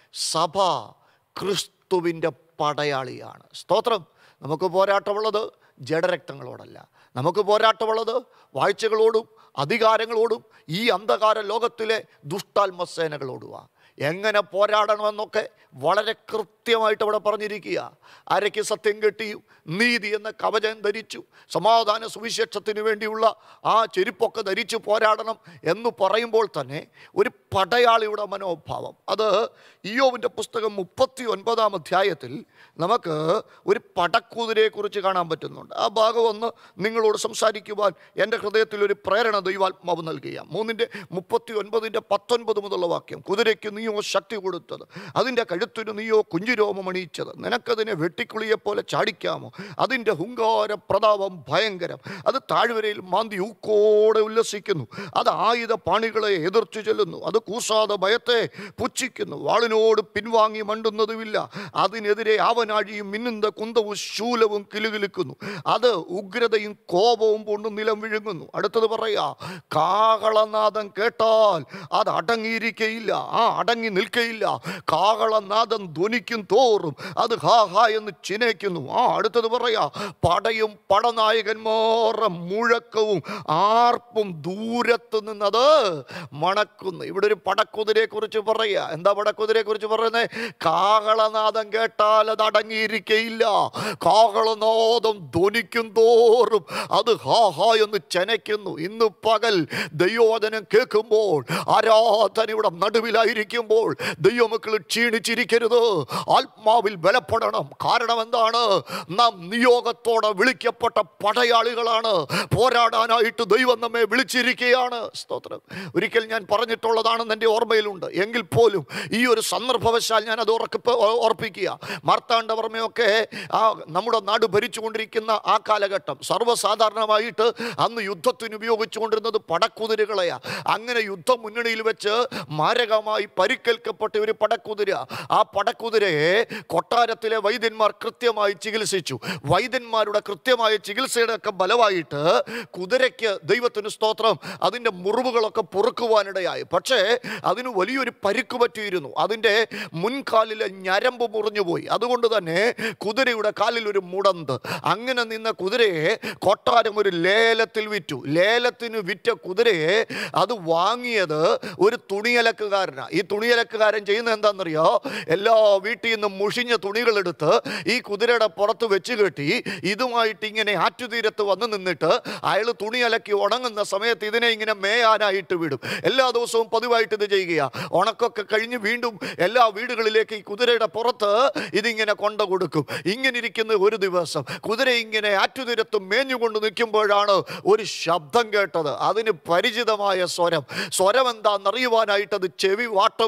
സഭ ക്രിസ്തുവിൻ്റെ പടയാളിയാണ് സ്തോത്രം നമുക്ക് പോരാട്ടമുള്ളത് ജഡരക്തങ്ങളോടല്ല നമുക്ക് പോരാട്ടമുള്ളത് വാഴ്ചകളോടും അധികാരങ്ങളോടും ഈ അന്ധകാര ലോകത്തിലെ ദുഷ്ടാത്മസേനകളോടുമാണ് എങ്ങനെ പോരാടണമെന്നൊക്കെ വളരെ കൃത്യമായിട്ട് അവിടെ പറഞ്ഞിരിക്കുക അരയ്ക്ക് സത്യം കെട്ടിയും നീതി എന്ന കവചം ധരിച്ചു സമാധാന സുവിശേഷത്തിന് വേണ്ടിയുള്ള ആ ചെരുപ്പൊക്കെ ധരിച്ചു പോരാടണം എന്ന് പറയുമ്പോൾ തന്നെ ഒരു പടയാളിയുടെ മനോഭാവം അത് ഇയോവിൻ്റെ പുസ്തകം മുപ്പത്തി ഒൻപതാം അധ്യായത്തിൽ നമുക്ക് ഒരു പടക്കുതിരയെക്കുറിച്ച് കാണാൻ പറ്റുന്നുണ്ട് ആ ഭാഗം ഒന്ന് നിങ്ങളോട് സംസാരിക്കുവാൻ എൻ്റെ ഹൃദയത്തിൽ ഒരു പ്രേരണ ദൈവാത്മാവ് നൽകുക മൂന്നിൻ്റെ മുപ്പത്തി ഒൻപതിൻ്റെ പത്തൊൻപത് മുതലുള്ള വാക്യം കുതിരയ്ക്ക് നീയോ ശക്തി കൊടുത്തത് അതിൻ്റെ കഴുത്തിന് നീയോ കുഞ്ചുരോമം അണിയിച്ചത് നിനക്കതിനെ വെട്ടിക്കുളിയെപ്പോലെ ചാടിക്കാമോ അതിൻ്റെ ഹുങ്കാര പ്രതാപം ഭയങ്കരം അത് താഴ്വരയിൽ മാന്തി ഊക്കോടെ ഉല്ലസിക്കുന്നു അത് ആയുധ പാണികളെ എതിർച്ചു ചെല്ലുന്നു അത് കൂസാതെ ഭയത്തെ പുച്ഛിക്കുന്നു വാളിനോട് പിൻവാങ്ങി മണ്ടുന്നതുമില്ല അതിനെതിരെ ആവനാഴിയും മിന്നുന്ന കുന്തവും ശൂലവും കിലുകിലുക്കുന്നു അത് ഉഗ്രതയും കോപവും കൊണ്ട് നിലം വിഴുങ്ങുന്നു അടുത്തത് പറയാ കാഹളനാദം കേട്ടാൽ അത് അടങ്ങിയിരിക്കയില്ല ആ അടങ്ങി നിൽക്കയില്ല കാഹളനാദം ധ്വനിക്കും തോറും അത് ഹാ ഹാ എന്ന് ചിനയ്ക്കുന്നു ആ അടുത്തത് പറയാ പടയും പടനായകന്മാരുടെ മുഴക്കവും ആർപ്പും ദൂരത്ത് നിന്നത് മണക്കുന്നു ഇവിടെ ഒരു പടക്കുതിരയെ കുറിച്ച് പറയുക എന്താ പടക്കുതിരയെ കുറിച്ച് പറയുന്നത് കാഹളനാദം കേട്ടാൽ അത് അടങ്ങിയിരിക്കയില്ല കാഹളനാദം ധ്വനിക്കും തോറും അത് ഹാ ഹാ എന്ന് ചെനയ്ക്കുന്നു ഇന്ന് പകൽ ദൈവോദനം കേൾക്കുമ്പോൾ ആരാധനയുടെ നടുവിലായിരിക്കുമ്പോൾ ദൈവമക്കൾ ക്ഷീണിച്ചിരിക്കരുത് ആത്മാവിൽ ബലപ്പെടണം കാരണം എന്താണ് നാം നിയോഗത്തോടെ വിളിക്കപ്പെട്ട പടയാളികളാണ് പോരാടാനായിട്ട് ദൈവം നമ്മെ വിളിച്ചിരിക്കുകയാണ് സ്തോത്രം ഒരിക്കൽ ഞാൻ പറഞ്ഞിട്ടുള്ളതാണെന്ന് എൻ്റെ ഓർമ്മയിലുണ്ട് എങ്കിൽ പോലും ഈ ഒരു സന്ദർഭവശാൽ ഞാൻ അത് ഉറക്കപ്പ് ഓർപ്പിക്കുക മാർത്താണ്ഡവർമ്മയൊക്കെ ആ നമ്മുടെ നാട് ഭരിച്ചുകൊണ്ടിരിക്കുന്ന ആ കാലഘട്ടം സർവ്വസാധാരണമായിട്ട് അന്ന് യുദ്ധത്തിന് ഉപയോഗിച്ചുകൊണ്ടിരുന്നത് പടക്കുതിരകളെയാ അങ്ങനെ യുദ്ധം മുന്നണിയിൽ വെച്ച് മാരകമായി പരിക്കേൽക്കപ്പെട്ട ഒരു പടക്കുതിര ആ പടക്കുതിരയെ കൊട്ടാരത്തിലെ വൈദ്യന്മാർ കൃത്യമായി ചികിത്സിച്ചു വൈദ്യന്മാരുടെ കൃത്യമായ ചികിത്സയുടെ ഒക്കെ ബലമായിട്ട് കുതിരയ്ക്ക് ദൈവത്തിന് സ്തോത്രം അതിൻ്റെ മുറിവുകളൊക്കെ പൊറുക്കുവാനിടയായി പക്ഷേ അതിന് വലിയൊരു പരിക്ക് പറ്റിയിരുന്നു അതിൻ്റെ മുൻകാലിലെ ഞരമ്പ് മുറിഞ്ഞുപോയി അതുകൊണ്ട് തന്നെ കുതിരയുടെ കാലിൽ ഒരു മുടന്ത് അങ്ങനെ നിന്ന കുതിരയെ കൊട്ടാരം ഒരു ലേലത്തിൽ വിറ്റു ലേലത്തിന് വിറ്റ കുതിരയെ അത് വാങ്ങിയത് ഒരു തുണിയലക്കുകാരനാണ് ഈ തുണിയലക്കുകാരൻ ചെയ്യുന്നത് എന്താണെന്നറിയോ എല്ലാ വീട്ടിൽ നിന്നും മുഷിഞ്ഞ തുണികളെടുത്ത് ഈ കുതിരയുടെ പുറത്ത് വെച്ച് കെട്ടി ഇതുമായിട്ട് ഇങ്ങനെ ആറ്റുതീരത്ത് വന്ന് നിന്നിട്ട് അയാൾ തുണി അലക്കി ഉണങ്ങുന്ന സമയത്ത് ഇതിനെ ഇങ്ങനെ മേയാനായിട്ട് വിടും എല്ലാ ദിവസവും പതിവായിട്ട് ഇത് ചെയ്യുക ഉണക്കൊക്കെ കഴിഞ്ഞ് വീണ്ടും എല്ലാ വീടുകളിലേക്ക് ഈ കുതിരയുടെ പുറത്ത് ഇതിങ്ങനെ കൊണ്ട കൊടുക്കും ഇങ്ങനെ ഇരിക്കുന്ന ഒരു ദിവസം കുതിര ഇങ്ങനെ ആറ്റുതീരത്ത് മേഞ്ഞുകൊണ്ട് നിൽക്കുമ്പോഴാണ് ഒരു ശബ്ദം കേട്ടത് അതിന് പരിചിതമായ സ്വരം സ്വരം എന്താണെന്നറിയുവാനായിട്ട് അത് ചെവി വാട്ടം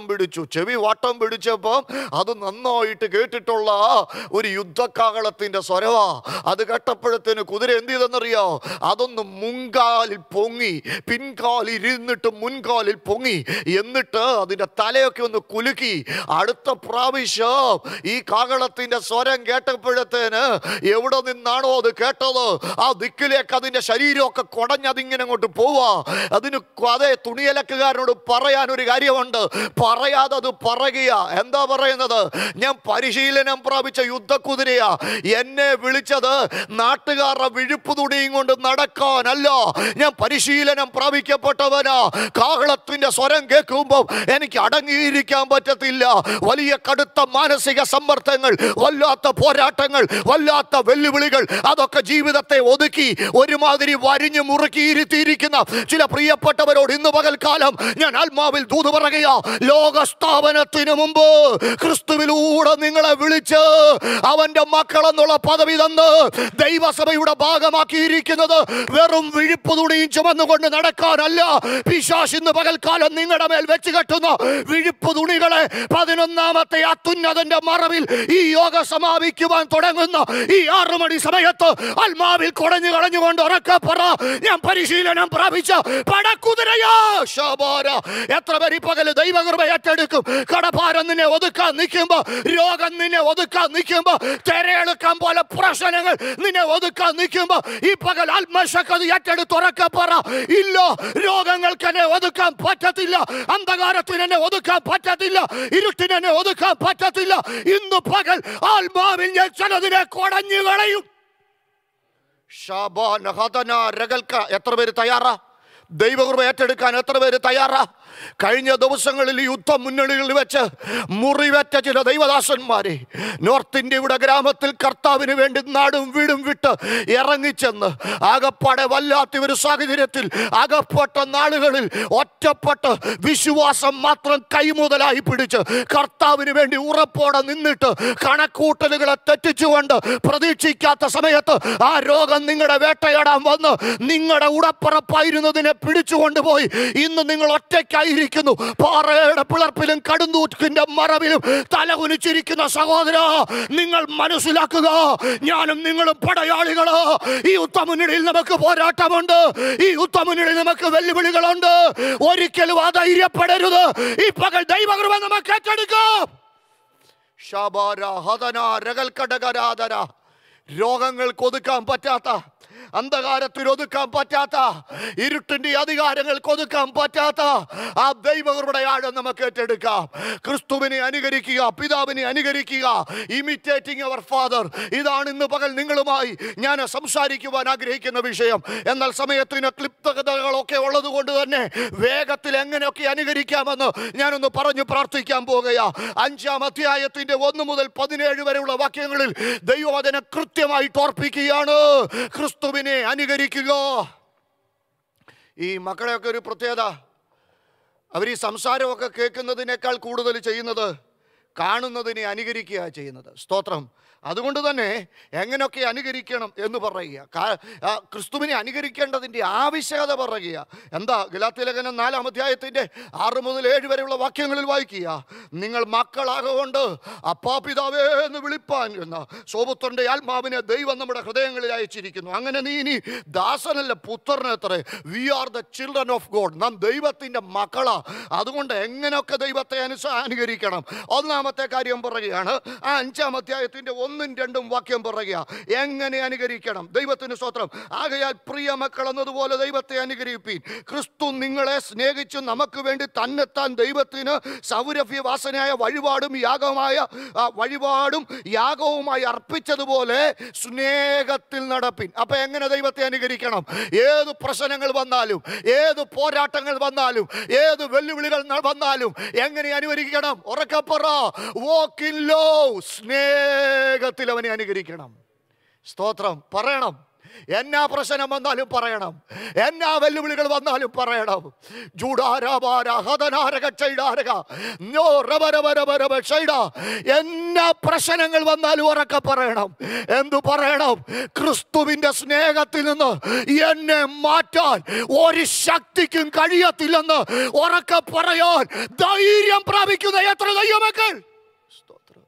പിടിച്ചു ചെവി വട്ടം പിടിച്ചപ്പം അത് നന്നായിട്ട് കേട്ടിട്ടുള്ള ഒരു യുദ്ധക്കാകളത്തിന്റെ സ്വരവാ അത് കേട്ടപ്പോഴത്തേന് കുതിര എന്ത് ചെയ്തെന്നറിയോ അതൊന്ന് മുൻകാലിൽ പൊങ്ങി പിൻകാലിൽ ഇരുന്നിട്ട് മുൻകാലിൽ പൊങ്ങി എന്നിട്ട് അതിന്റെ തലയൊക്കെ ഒന്ന് കുലുക്കി അടുത്ത പ്രാവശ്യം ഈ കാകളത്തിന്റെ സ്വരം കേട്ടപ്പോഴത്തേന് എവിടെ നിന്നാണോ അത് കേട്ടത് ആ ദിക്കിലേക്ക് അതിന്റെ ശരീരമൊക്കെ കുടഞ്ഞതിങ്ങനെ അങ്ങോട്ട് പോവാ അതിന് അതേ തുണിയലക്കുകാരനോട് പറയാൻ ഒരു കാര്യമുണ്ട് പറയാതെ അത് പറയുക എന്താ പറയുന്നത് ഞാൻ പരിശീലനം പ്രാപിച്ച യുദ്ധക്കുതിരയാ എന്നെ വിളിച്ചത് നാട്ടുകാരുടെ വിഴുപ്പ് തുണിയും കൊണ്ട് നടക്കാനല്ല ഞാൻ പരിശീലനം പ്രാപിക്കപ്പെട്ടവനാ കാഹളത്തിന്റെ സ്വരം കേൾക്കുമ്പോൾ എനിക്ക് അടങ്ങിയിരിക്കാൻ പറ്റത്തില്ല വലിയ കടുത്ത മാനസിക സമ്മർദ്ദങ്ങൾ വല്ലാത്ത പോരാട്ടങ്ങൾ വല്ലാത്ത വെല്ലുവിളികൾ അതൊക്കെ ജീവിതത്തെ ഒതുക്കി ഒരുമാതിരി വരിഞ്ഞു മുറുക്കി ഇരുത്തിയിരിക്കുന്ന ചില പ്രിയപ്പെട്ടവരോട് ഇന്ന് പകൽക്കാലം ഞാൻ ആത്മാവിൽ ദൂത് പറയുക ലോകസ്ഥാപനത്തിന് മുമ്പ് ക്രിസ്തുവിലൂടെ നിങ്ങളെ വിളിച്ച് അവന്റെ മക്കളെന്നുള്ള പദവി തന്ന് ദൈവസഭയുടെ ഭാഗമാക്കിയിരിക്കുന്നത് വെറും വിഴുപ്പ് തുണിയും ചുമന്നുകൊണ്ട് നടക്കാനല്ല പിശാശ് ഇന്ന് പകൽക്കാലം നിങ്ങളുടെ മേൽ വെച്ച് കെട്ടുന്ന വിഴുപ്പ് തുണികളെ പതിനൊന്നാമത്തെ അത്യുന്നതന്റെ മറവിൽ ഈ യോഗ സമാപിക്കുവാൻ തുടങ്ങുന്ന ഈ ആറു മണി സമയത്ത് ആത്മാവിൽ കുടഞ്ഞു കളഞ്ഞുകൊണ്ട് ഉറക്കെ പറ ഞാൻ പരിശീലനം പ്രാപിച്ച പടക്കുതിരയാ ശബാര എത്ര പേര് ഈ പകല് ദൈവകൃപ ഏറ്റെടുക്കും കടഭാരം നിന്നെ ഒതുക്കാൻ നിൽക്കുമ്പോ രോഗം നിന്നെ ഒതുക്കാൻ നിൽക്കുമ്പോ തെരയെടുക്കാൻ പോലെ പ്രശ്നങ്ങൾ നിന്നെ ഒതുക്കാൻ നിൽക്കുമ്പോ ഈ പകൽ ആത്മശക്തി ഏറ്റെടുത്ത് ഉറക്കെ പറ ഇല്ല രോഗങ്ങൾക്ക് എന്നെ ഒതുക്കാൻ പറ്റത്തില്ല അന്ധകാരത്തിന് എന്നെ ഒതുക്കാൻ പറ്റത്തില്ല ഇരുട്ടിന് എന്നെ ഒതുക്കാൻ പറ്റത്തില്ല ഇന്ന് പകൽ ആത്മാവിൽ ഞാൻ ചിലതിനെ കുടഞ്ഞു കളയും ഷാബാ നഹദന രഗൽക്ക എത്ര പേര് തയ്യാറാ ദൈവകൃപ ഏറ്റെടുക്കാൻ എത്ര പേര് തയ്യാറാ കഴിഞ്ഞ ദിവസങ്ങളിൽ യുദ്ധ മുന്നണികളിൽ വെച്ച് മുറിവേറ്റ ചില ദൈവദാസന്മാരെ നോർത്ത് ഇന്ത്യയുടെ ഗ്രാമത്തിൽ കർത്താവിന് വേണ്ടി നാടും വീടും വിട്ട് ഇറങ്ങിച്ചെന്ന് ആകപ്പാടെ വല്ലാത്ത ഒരു സാഹചര്യത്തിൽ അകപ്പെട്ട നാളുകളിൽ ഒറ്റപ്പെട്ട് വിശ്വാസം മാത്രം കൈമുതലായി പിടിച്ച് കർത്താവിന് വേണ്ടി ഉറപ്പോടെ നിന്നിട്ട് കണക്കൂട്ടലുകളെ തെറ്റിച്ചുകൊണ്ട് പ്രതീക്ഷിക്കാത്ത സമയത്ത് ആ രോഗം നിങ്ങളുടെ വേട്ടയാടാൻ വന്ന് നിങ്ങളുടെ ഉടപ്പറപ്പായിരുന്നതിനെ പിടിച്ചുകൊണ്ടുപോയി ഇന്ന് നിങ്ങൾ ഒറ്റയ്ക്കായിരിക്കുന്നു പാറയുടെ പിളർപ്പിലും കടുന്തൂറ്റിന്റെ മറവിലും തലകുനിച്ചിരിക്കുന്ന സഹോദര നിങ്ങൾ മനസ്സിലാക്കുക ഞാനും നിങ്ങളും പടയാളികളോ ഈ യുദ്ധമുന്നണിയിൽ നമുക്ക് പോരാട്ടമുണ്ട് ഈ യുദ്ധമുന്നണിയിൽ നമുക്ക് വെല്ലുവിളികളുണ്ട് ഒരിക്കലും അധൈര്യപ്പെടരുത് ഈ പകൽ ദൈവകൃപ നമുക്ക് ഏറ്റെടുക്കാം ശബാര ഹതന രകൽക്കടകരാധന രോഗങ്ങൾക്ക് ഒതുക്കാൻ പറ്റാത്ത അന്ധകാരത്തിൽ ഒതുക്കാൻ പറ്റാത്ത ഇരുട്ടിന്റെ അധികാരങ്ങൾക്ക് ഒതുക്കാൻ പറ്റാത്ത ആ ദൈവകൃപയുടെ ആഴം നമുക്ക് ഏറ്റെടുക്കാം ക്രിസ്തുവിനെ അനുകരിക്കുക പിതാവിനെ അനുകരിക്കുക ഇമിറ്റേറ്റിംഗ് അവർ ഫാദർ ഇതാണ് ഇന്ന് പകൽ നിങ്ങളുമായി ഞാൻ സംസാരിക്കുവാൻ ആഗ്രഹിക്കുന്ന വിഷയം എന്നാൽ സമയത്തിന് ക്ലിപ്തകഥകളൊക്കെ ഉള്ളത് കൊണ്ട് തന്നെ വേഗത്തിൽ എങ്ങനെയൊക്കെ അനുകരിക്കാമെന്ന് ഞാനൊന്ന് പറഞ്ഞു പ്രാർത്ഥിക്കാൻ പോകുകയാ അഞ്ചാം അധ്യായത്തിന്റെ ഒന്ന് മുതൽ പതിനേഴ് വരെയുള്ള വാക്യങ്ങളിൽ ദൈവവചനം കൃത്യമായിട്ട് ഓർപ്പിക്കുകയാണ് ക്രിസ്തുവിനെ അനുകരിക്കുക ഈ മക്കളെയൊക്കെ ഒരു പ്രത്യേകത അവർ ഈ സംസാരമൊക്കെ കേൾക്കുന്നതിനേക്കാൾ കൂടുതൽ ചെയ്യുന്നത് കാണുന്നതിനെ അനുകരിക്കുക ചെയ്യുന്നത് സ്തോത്രം അതുകൊണ്ട് തന്നെ എങ്ങനെയൊക്കെ അനുകരിക്കണം എന്ന് പറയുക കാ- ആ, ക്രിസ്തുവിനെ അനുകരിക്കേണ്ടതിൻ്റെ ആവശ്യകത പറയുക എന്താ ഗലാത്തിലേഖനം നാലാം അധ്യായത്തിൻ്റെ ആറ് മുതൽ ഏഴ് വരെയുള്ള വാക്യങ്ങളിൽ വായിക്കുക നിങ്ങൾ മക്കളാകൊണ്ട് അപ്പാ പിതാവേ എന്ന് വിളിപ്പാൻ എന്ന സോപുത്രൻ്റെ ആത്മാവിനെ ദൈവം നമ്മുടെ ഹൃദയങ്ങളിൽ അയച്ചിരിക്കുന്നു അങ്ങനെ നീ ഇനി ദാസനല്ല പുത്രനെത്രേ we are the children of God നാം ദൈവത്തിൻ്റെ മക്കളാ അതുകൊണ്ട് എങ്ങനെയൊക്കെ ദൈവത്തെ അനുസ അനുകരിക്കണം ഒന്നാമത്തെ കാര്യം പറയുകയാണ് ആ അഞ്ചാം അധ്യായത്തിൻ്റെ ഒന്നും രണ്ടും വാക്യം പറയുക എങ്ങനെ അനുകരിക്കണം ദൈവത്തിന് സ്വത്രം ആകയാൽ പ്രിയ മക്കൾ എന്നതുപോലെ ദൈവത്തെ അനുകരിപ്പീൻ ക്രിസ്തു നിങ്ങളെ സ്നേഹിച്ച് നമുക്ക് വേണ്ടി തന്നെത്താൻ ദൈവത്തിന് സൗരഭ്യവാസനായ വഴിപാടും യാഗമായ ആ, വഴിപാടും യാഗവുമായി അർപ്പിച്ചതുപോലെ സ്നേഹത്തിൽ നടപ്പിൻ അപ്പൊ എങ്ങനെ ദൈവത്തെ അനുകരിക്കണം ഏത് പ്രശ്നങ്ങൾ വന്നാലും ഏത് പോരാട്ടങ്ങൾ വന്നാലും ഏത് വെല്ലുവിളികൾ ന- വന്നാലും എങ്ങനെ അനുകരിക്കണം ഉറക്കപ്പറ വോക്കിൻ ലോ സ്നേഹത്തിൽ അവനെ അനുകരിക്കണം സ്തോത്രം പറയണം എന്നാ പ്രശ്നം വന്നാലും പറയണം എന്നാ വെല്ലുവിളികൾ വന്നാലും പറയണം ജൂഡാരാപാര ഹതനാരക ചൈഡാരക ഞോ റബരബരബരബ ഷൈഡ എന്നാ പ്രശ്നങ്ങൾ വന്നാലും ഉറക്കെ പറയണം എന്തു പറയണം ക്രിസ്തുവിന്റെ സ്നേഹത്തിൽ നിന്ന് എന്നെ മാറ്റാൻ ഒരു ശക്തിക്കും കഴിയത്തില്ലെന്ന് ഉറക്കെ പറയാൻ ധൈര്യം പ്രാപിക്കുന്ന എത്ര ദൈവമക്കൾ സ്തോത്രം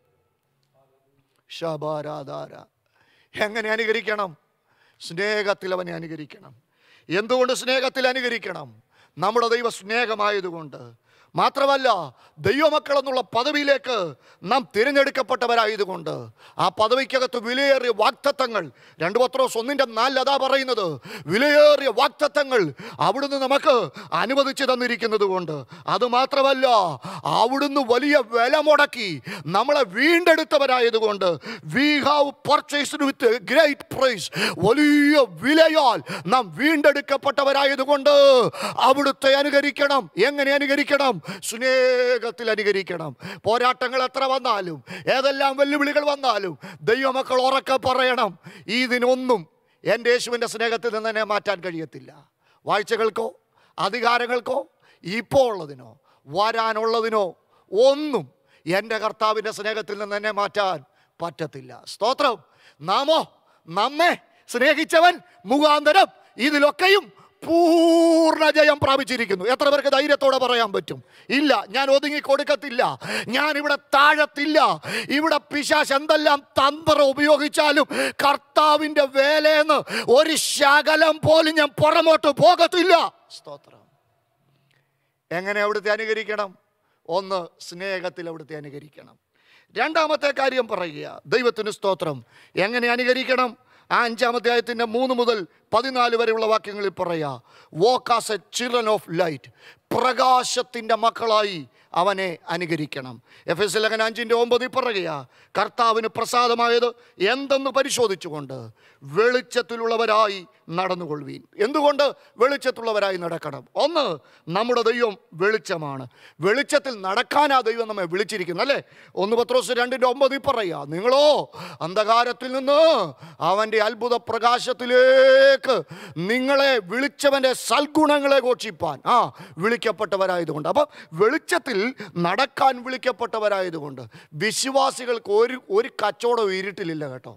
ശബാരാധാര എങ്ങനെ അനുകരിക്കണം സ്നേഹത്തിൽ അവനെ അനുകരിക്കണം എന്തുകൊണ്ട് സ്നേഹത്തിൽ അനുകരിക്കണം നമ്മുടെ ദൈവ സ്നേഹമായതുകൊണ്ട് മാത്രമല്ല ദൈവമക്കൾ എന്നുള്ള പദവിയിലേക്ക് നാം തിരഞ്ഞെടുക്കപ്പെട്ടവരായതുകൊണ്ട് ആ പദവിക്കകത്ത് വിലയേറിയ വാക്തത്വങ്ങൾ രണ്ട് പത്രോസ് ഒന്നിൻ്റെ നാലിൽ അതാ പറയുന്നത് വിലയേറിയ വാക്തത്വങ്ങൾ അവിടുന്ന് നമുക്ക് അനുവദിച്ചു തന്നിരിക്കുന്നത് കൊണ്ട് അതുമാത്രമല്ല അവിടുന്ന് വലിയ വില മുടക്കി നമ്മളെ വീണ്ടെടുത്തവരായതുകൊണ്ട് we have purchased with great price വലിയ വിലയാൽ നാം വീണ്ടെടുക്കപ്പെട്ടവരായതുകൊണ്ട് അവിടുത്തെ അനുകരിക്കണം എങ്ങനെ അനുകരിക്കണം സ്നേഹത്തിൽ അനുകരിക്കണം പോരാട്ടങ്ങൾ എത്ര വന്നാലും ഏതെല്ലാം വെല്ലുവിളികൾ വന്നാലും ദൈവമക്കൾ ഉറക്കെ പറയണം ഇതിനൊന്നും എൻ്റെ യേശുവിൻ്റെ സ്നേഹത്തിൽ നിന്ന് എന്നെ മാറ്റാൻ കഴിയത്തില്ല വാഴ്ചകൾക്കോ അധികാരങ്ങൾക്കോ ഇപ്പോൾ ഉള്ളതിനോ വരാനുള്ളതിനോ ഒന്നും എൻ്റെ കർത്താവിൻ്റെ സ്നേഹത്തിൽ നിന്ന് എന്നെ മാറ്റാൻ പറ്റത്തില്ല സ്തോത്രം നാമോ നമ്മെ സ്നേഹിച്ചവൻ മുഖാന്തരം ഇതിലൊക്കെയും പൂർണ്ണ ജയം പ്രാപിച്ചിരിക്കുന്നു എത്ര പേർക്ക് ധൈര്യത്തോടെ പറയാൻ പറ്റും ഇല്ല ഞാൻ ഒതുങ്ങി കൊടുക്കത്തില്ല ഞാൻ ഇവിടെ താഴത്തില്ല ഇവിടെ പിശാശ് എന്തെല്ലാം തന്ത്രം ഉപയോഗിച്ചാലും കർത്താവിൻ്റെ വേലയെന്ന് ഒരു ശകലം പോലും ഞാൻ പുറമോട്ട് പോകത്തില്ല സ്തോത്രം എങ്ങനെ അവിടുത്തെ അനുകരിക്കണം ഒന്ന് സ്നേഹത്തിൽ അവിടുത്തെ അനുകരിക്കണം രണ്ടാമത്തെ കാര്യം പറയുക ദൈവത്തിന് സ്തോത്രം എങ്ങനെ അനുകരിക്കണം ആ അഞ്ചാമത്തെ ആയത്തിൻ്റെ മൂന്ന് മുതൽ പതിനാല് വരെയുള്ള വാക്യങ്ങളിൽ പറയാ walk as a children of light പ്രകാശത്തിൻ്റെ മക്കളായി അവനെ അനുകരിക്കണം എഫ് എസ് ലേഖന അഞ്ചിൻ്റെ ഒമ്പതിൽ പറയുക കർത്താവിന് പ്രസാദമായത് എന്തെന്ന് പരിശോധിച്ചുകൊണ്ട് വെളിച്ചത്തിലുള്ളവരായി നടന്നുകൊള്ളുവീൻ എന്തുകൊണ്ട് വെളിച്ചത്തുള്ളവരായി നടക്കണം ഒന്ന് നമ്മുടെ ദൈവം വെളിച്ചമാണ് വെളിച്ചത്തിൽ നടക്കാനാ ദൈവം നമ്മെ വിളിച്ചിരിക്കുന്നത് അല്ലേ ഒന്ന് പത്രോസ് രണ്ടിൻ്റെ ഒമ്പതിൽ പറയുക നിങ്ങളോ അന്ധകാരത്തിൽ നിന്ന് അവൻ്റെ അത്ഭുത പ്രകാശത്തിലേക്ക് നിങ്ങളെ വിളിച്ചവൻ്റെ സൽഗുണങ്ങളെ ഘോഷിപ്പാൻ ആ വിളിക്കപ്പെട്ടവരായതുകൊണ്ട് അപ്പം വെളിച്ചത്തിൽ നടക്കാൻ വിളിക്കപ്പെട്ടവരായതുകൊണ്ട് വിശ്വാസികൾക്ക് ഒരു ഒരു കച്ചവടവും ഇരുട്ടിലില്ല കേട്ടോ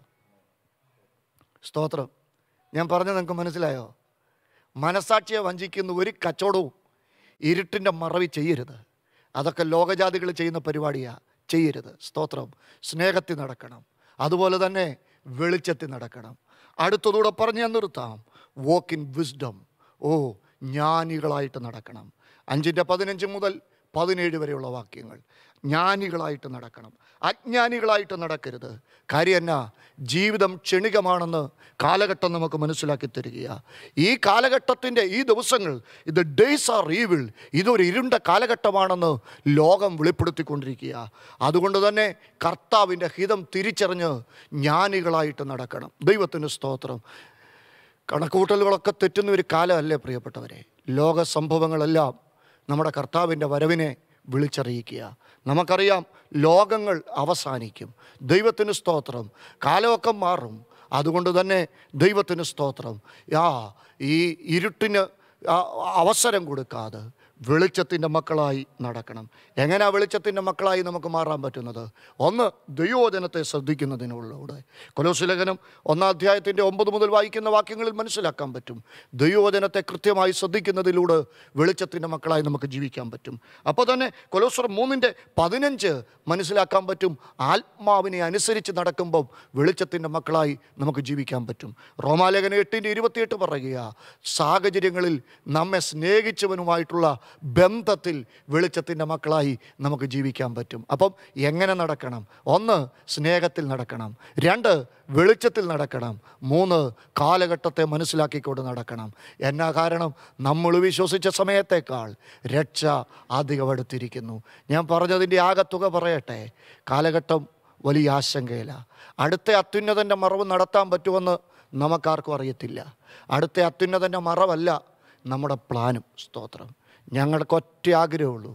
സ്തോത്രം ഞാൻ പറഞ്ഞത് നിങ്ങൾക്ക് മനസ്സിലായോ മനസാക്ഷിയെ വഞ്ചിക്കുന്ന ഒരു കച്ചവടവും ഇരുട്ടിൻ്റെ മറവി ചെയ്യരുത് അതൊക്കെ ലോകജാതികൾ ചെയ്യുന്ന പരിപാടിയാണ് ചെയ്യരുത് സ്തോത്രം സ്നേഹത്തിൽ നടക്കണം അതുപോലെ തന്നെ വെളിച്ചത്തിൽ നടക്കണം അടുത്തതൂടെ പറഞ്ഞ് ഞാൻ നിർത്താം വോക്ക് ഇൻ വിസ്ഡം ഓ ജ്ഞാനികളായിട്ട് നടക്കണം അഞ്ചിൻ്റെ പതിനഞ്ച് മുതൽ പതിനേഴ് വരെയുള്ള വാക്യങ്ങൾ ജ്ഞാനികളായിട്ട് നടക്കണം അജ്ഞാനികളായിട്ട് നടക്കരുത് കാര്യം എന്നാ ജീവിതം ക്ഷണികമാണെന്ന് കാലഘട്ടം നമുക്ക് മനസ്സിലാക്കി തരിക ഈ കാലഘട്ടത്തിൻ്റെ ഈ ദിവസങ്ങൾ ഇത് ഡേയ്സ് ആർ ഈവിൾ ഇതൊരു ഇരുണ്ട കാലഘട്ടമാണെന്ന് ലോകം വെളിപ്പെടുത്തിക്കൊണ്ടിരിക്കുക അതുകൊണ്ട് തന്നെ കർത്താവിൻ്റെ ഹിതം തിരിച്ചറിഞ്ഞ് ജ്ഞാനികളായിട്ട് നടക്കണം ദൈവത്തിന് സ്തോത്രം കണക്കുകൂട്ടലുകളൊക്കെ തെറ്റുന്ന ഒരു കാലമല്ലേ പ്രിയപ്പെട്ടവരെ ലോക സംഭവങ്ങളെല്ലാം നമ്മുടെ കർത്താവിൻ്റെ വരവിനെ വിളിച്ചറിയിക്കുക നമുക്കറിയാം ലോകങ്ങൾ അവസാനിക്കും ദൈവത്തിന് സ്തോത്രം കാലമൊക്കെ മാറും അതുകൊണ്ട് തന്നെ ദൈവത്തിന് സ്തോത്രം ആ ഈ ഇരുട്ടിന് ആ, അവസരം കൊടുക്കാതെ വെളിച്ചത്തിൻ്റെ മക്കളായി നടക്കണം എങ്ങനെയാ വെളിച്ചത്തിൻ്റെ മക്കളായി നമുക്ക് മാറാൻ പറ്റുന്നത് ഒന്ന് ദൈവോചനത്തെ ശ്രദ്ധിക്കുന്നതിനുള്ളൂടെ കൊലോശിലേഖനം ഒന്നാം അധ്യായത്തിൻ്റെ ഒമ്പത് മുതൽ വായിക്കുന്ന വാക്യങ്ങളിൽ മനസ്സിലാക്കാൻ പറ്റും ദൈവോചനത്തെ കൃത്യമായി ശ്രദ്ധിക്കുന്നതിലൂടെ വെളിച്ചത്തിൻ്റെ മക്കളായി നമുക്ക് ജീവിക്കാൻ പറ്റും അപ്പോൾ തന്നെ കൊലോസർ മൂന്നിൻ്റെ പതിനഞ്ച് മനസ്സിലാക്കാൻ പറ്റും ആത്മാവിനെ അനുസരിച്ച് നടക്കുമ്പം വെളിച്ചത്തിൻ്റെ മക്കളായി നമുക്ക് ജീവിക്കാൻ പറ്റും റോമാലേഖന എട്ടിൻ്റെ ഇരുപത്തിയെട്ട് പറയുക സാഹചര്യങ്ങളിൽ നമ്മെ സ്നേഹിച്ചവനുമായിട്ടുള്ള ബന്ധത്തിൽ വെളിച്ചത്തിൻ്റെ മക്കളായി നമുക്ക് ജീവിക്കാൻ പറ്റും അപ്പം എങ്ങനെ നടക്കണം ഒന്ന് സ്നേഹത്തിൽ നടക്കണം രണ്ട് വെളിച്ചത്തിൽ നടക്കണം മൂന്ന് കാലഘട്ടത്തെ മനസ്സിലാക്കിക്കൊണ്ട് നടക്കണം എന്നാ കാരണം നമ്മൾ വിശ്വസിച്ച സമയത്തേക്കാൾ രക്ഷ അധികം അടുത്തിരിക്കുന്നു ഞാൻ പറഞ്ഞതിൻ്റെ ആകത്തുക പറയട്ടെ കാലഘട്ടം വലിയ ആശങ്കയില്ല അടുത്ത അത്യുന്നതൻ്റെ മറവ് നടത്താൻ പറ്റുമെന്ന് നമുക്കാർക്കും അറിയത്തില്ല അടുത്ത അത്യുന്നതൻ്റെ മറവല്ല നമ്മുടെ പ്ലാനും സ്തോത്രം ഞങ്ങൾക്ക് ഒറ്റ ആഗ്രഹമുള്ളൂ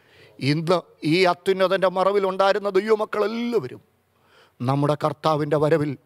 ഇന്ന് ഈ അത്യുന്നതൻ്റെ മറവിലുണ്ടായിരുന്ന ദൈവമക്കളെല്ലാവരും നമ്മുടെ കർത്താവിൻ്റെ വരവിൽ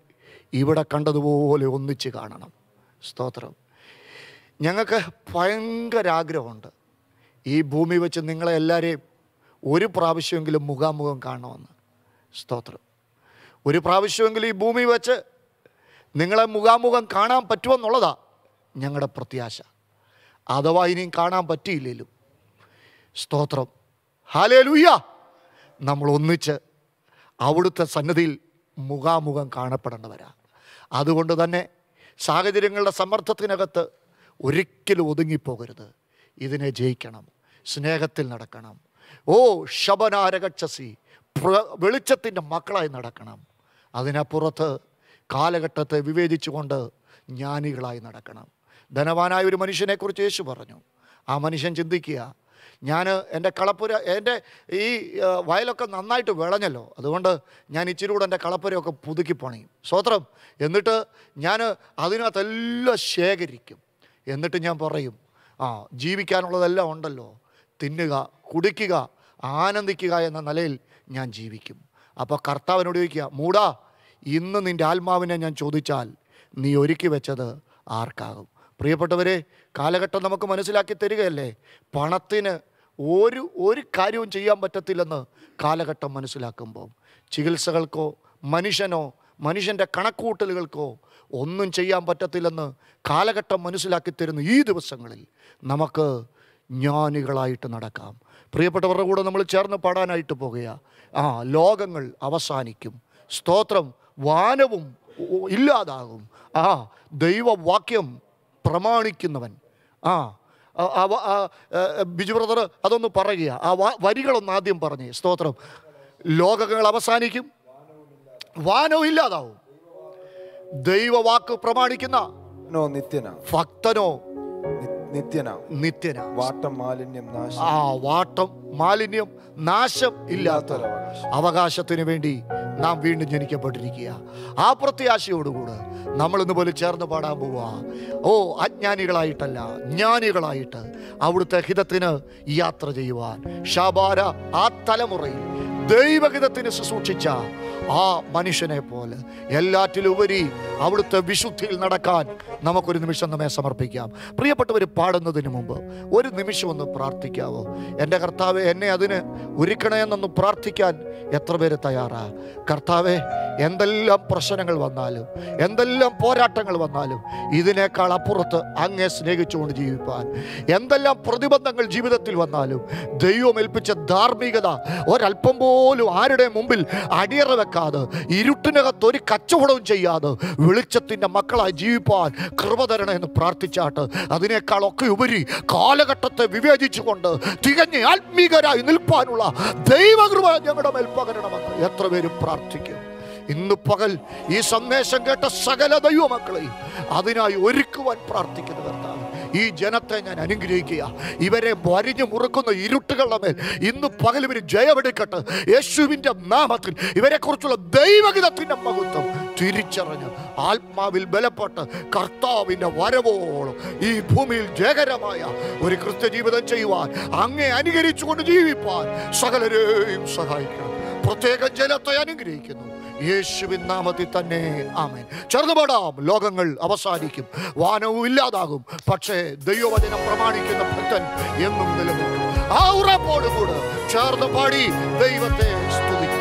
ഇവിടെ കണ്ടതുപോലെ ഒന്നിച്ച് കാണണം സ്തോത്രം ഞങ്ങൾക്ക് ഭയങ്കര ആഗ്രഹമുണ്ട് ഈ ഭൂമി വെച്ച് നിങ്ങളെ എല്ലാവരെയും ഒരു പ്രാവശ്യമെങ്കിലും മുഖാമുഖം കാണണമെന്ന് സ്തോത്രം ഒരു പ്രാവശ്യമെങ്കിലും ഈ ഭൂമി വെച്ച് നിങ്ങളെ മുഖാമുഖം കാണാൻ പറ്റുമെന്നുള്ളതാ ഞങ്ങളുടെ പ്രത്യാശ അഥവാ ഇനിയും കാണാൻ പറ്റിയില്ലേലും സ്തോത്രം ഹാലേ നമ്മൾ ഒന്നിച്ച് അവിടുത്തെ സന്നദ്ധിയിൽ മുഖാമുഖം കാണപ്പെടേണ്ടവരാ അതുകൊണ്ട് തന്നെ സാഹചര്യങ്ങളുടെ സമ്മർദ്ദത്തിനകത്ത് ഒരിക്കലും ഒതുങ്ങിപ്പോകരുത് ഇതിനെ ജയിക്കണം സ്നേഹത്തിൽ നടക്കണം ഓ ശബനാരകക്ഷസി വെളിച്ചത്തിൻ്റെ മക്കളായി നടക്കണം അതിനപ്പുറത്ത് കാലഘട്ടത്തെ വിവേചിച്ചുകൊണ്ട് ജ്ഞാനികളായി നടക്കണം ധനവാനായ ഒരു മനുഷ്യനെക്കുറിച്ച് യേശു പറഞ്ഞു ആ മനുഷ്യൻ ചിന്തിക്കുക ഞാൻ എൻ്റെ കളപ്പുര എൻ്റെ ഈ ആ, വയലൊക്കെ നന്നായിട്ട് വിളഞ്ഞല്ലോ അതുകൊണ്ട് ഞാൻ ഇച്ചിരി കൂടെ എൻ്റെ കളപ്പുരയൊക്കെ പുതുക്കി പണിയും സ്വത്രം എന്നിട്ട് ഞാൻ അതിനകത്തെല്ലാം ശേഖരിക്കും എന്നിട്ട് ഞാൻ പറയും ആ ജീവിക്കാനുള്ളതെല്ലാം ഉണ്ടല്ലോ തിന്നുക കുടിക്കുക ആനന്ദിക്കുക എന്ന നിലയിൽ ഞാൻ ജീവിക്കും അപ്പോൾ കർത്താവിനോട് ചോദിക്കുക മൂടാ ഇന്ന് നിൻ്റെ ആത്മാവിനെ ഞാൻ ചോദിച്ചാൽ നീ ഒരുക്കി വെച്ചത് ആർക്കാകും പ്രിയപ്പെട്ടവരെ കാലഘട്ടം നമുക്ക് മനസ്സിലാക്കി തരികയല്ലേ പണത്തിന് ഒരു ഒരു കാര്യവും ചെയ്യാൻ പറ്റത്തില്ലെന്ന് കാലഘട്ടം മനസ്സിലാക്കുമ്പോൾ ചികിത്സകൾക്കോ മനുഷ്യനോ മനുഷ്യൻ്റെ കണക്കൂട്ടലുകൾക്കോ ഒന്നും ചെയ്യാൻ പറ്റത്തില്ലെന്ന് കാലഘട്ടം മനസ്സിലാക്കി തരുന്ന ഈ ദിവസങ്ങളിൽ നമുക്ക് ജ്ഞാനികളായിട്ട് നടക്കാം പ്രിയപ്പെട്ടവരുടെ കൂടെ നമ്മൾ ചേർന്ന് പാടാനായിട്ട് പോകുക ആ ലോകങ്ങൾ അവസാനിക്കും സ്തോത്രം വാനവും ഉ- ഇല്ലാതാകും ആ ദൈവവാക്യം പ്രമാണിക്കുന്നവൻ ആ ആ- ആ വ- ആ, ഏ, ബിജു ബ്രദർ അതൊന്ന് പറയുക ആ വ- വരികളൊന്ന് ആദ്യം പറഞ്ഞേ സ്തോത്രം ലോകങ്ങൾ അവസാനിക്കും വാനവും ഇല്ലാതാവും ദൈവവാക്ക് പ്രമാണിക്കുന്ന നോ നിത്യന ഭക്തനോ നി- നിത്യന നിത്യന വാട്ടം മാലിന്യം നാശം ആ വാട്ടം മാലിന്യം നാശം ഇല്ലാത്ത അവകാശം. അവകാശത്തിന് വേണ്ടി നാം വീണ്ടും ജനിക്കപ്പെട്ടിരിക്കുക ആ പ്രത്യാശയോടുകൂടെ നമ്മൾ ഇന്ന് പോലെ ചേർന്ന് പാടാൻ പോവുക ഓ അജ്ഞാനികളായിട്ടല്ല ജ്ഞാനികളായിട്ട് അവിടുത്തെ ഹിതത്തിന് യാത്ര ചെയ്യുവാൻ ഷാബാര ആ തലമുറയിൽ ദൈവഹിതത്തിന് ശുശ്രൂഷിച്ച ആ മനുഷ്യനെ പോലെ എല്ലാറ്റിലുപരി അവിടുത്തെ വിശുദ്ധിയിൽ നടക്കാൻ നമുക്കൊരു നിമിഷം നമ്മെ സമർപ്പിക്കാം പ്രിയപ്പെട്ടവർ പാടുന്നതിന് മുമ്പ് ഒരു നിമിഷം ഒന്ന് പ്രാർത്ഥിക്കാവോ എൻ്റെ കർത്താവെ എന്നെ അതിന് ഒരുക്കണമെന്നൊന്ന് പ്രാർത്ഥിക്കാൻ എത്ര പേര് തയ്യാറാ കർത്താവെ എന്തെല്ലാം പ്രശ്നങ്ങൾ വന്നാലും എന്തെല്ലാം പോരാട്ടങ്ങൾ വന്നാലും ഇതിനേക്കാൾ അപ്പുറത്ത് അങ്ങേ സ്നേഹിച്ചുകൊണ്ട് ജീവിപ്പാൻ എന്തെല്ലാം പ്രതിബന്ധങ്ങൾ ജീവിതത്തിൽ വന്നാലും ദൈവം ഏൽപ്പിച്ച ധാർമ്മികത ഒരല്പം പോലും ആരുടെ മുമ്പിൽ അടിയറ വെക്കാതെ ഇരുട്ടിനകത്ത് ഒരു കച്ചവടവും ചെയ്യാതെ വെളിച്ചത്തിൻ്റെ മക്കളായി ജീവിപ്പാൻ കൃപ തരണേ എന്ന് പ്രാർത്ഥിച്ചാട്ട് അതിനേക്കാളൊക്കെ ഉപരി കാലഘട്ടത്തെ വിവേചിച്ചുകൊണ്ട് തികഞ്ഞ് ആത്മീകരായി നിൽപ്പാനുള്ള ദൈവകൃപ ഞങ്ങളുടെ മേൽ പകരണമെന്ന് എത്ര പേരും പ്രാർത്ഥിക്കും ഇന്ന് പകൽ ഈ സന്ദേശം കേട്ട സകല ദൈവമക്കളെയും അതിനായി ഒരുക്കുവാൻ പ്രാർത്ഥിക്കുന്ന കർത്താവ് ഈ ജനത്തെ ഞാൻ അനുഗ്രഹിക്കുക ഇവരെ വരിഞ്ഞു മുറുക്കുന്ന ഇരുട്ടുകളുടെ മേൽ ഇന്ന് പകൽ ഇവർ ജയമെടുക്കട്ടെ യേശുവിൻ്റെ നാമത്തിൽ ഇവരെക്കുറിച്ചുള്ള ദൈവഗീതത്തിൻ്റെ മഹത്വം തിരിച്ചറിഞ്ഞ് ആത്മാവിൽ ബലപ്പെട്ട് കർത്താവിൻ്റെ വരവോളം ഈ ഭൂമിയിൽ ജയകരമായ ഒരു ക്രിസ്ത്യ ജീവിതം ചെയ്യുവാൻ അങ്ങേ അനുകരിച്ചുകൊണ്ട് ജീവിപ്പാൻ സകലരെയും സഹായിക്കണം പ്രത്യേക ജലത്തെ അനുഗ്രഹിക്കുന്നു യേശുവിൻ നാമത്തിൽ തന്നെ ആമേൻ ചേർന്ന് പാടാം ലോകങ്ങൾ അവസാനിക്കും വാനവും ഇല്ലാതാകും പക്ഷേ ദൈവവചനം പ്രമാണിക്കുന്ന ഭക്തൻ എന്നും നിലനിൽക്കും ആ ഉറപ്പോടുകൂടെ ചേർന്ന് പാടി ദൈവത്തെ സ്തുതിക്കും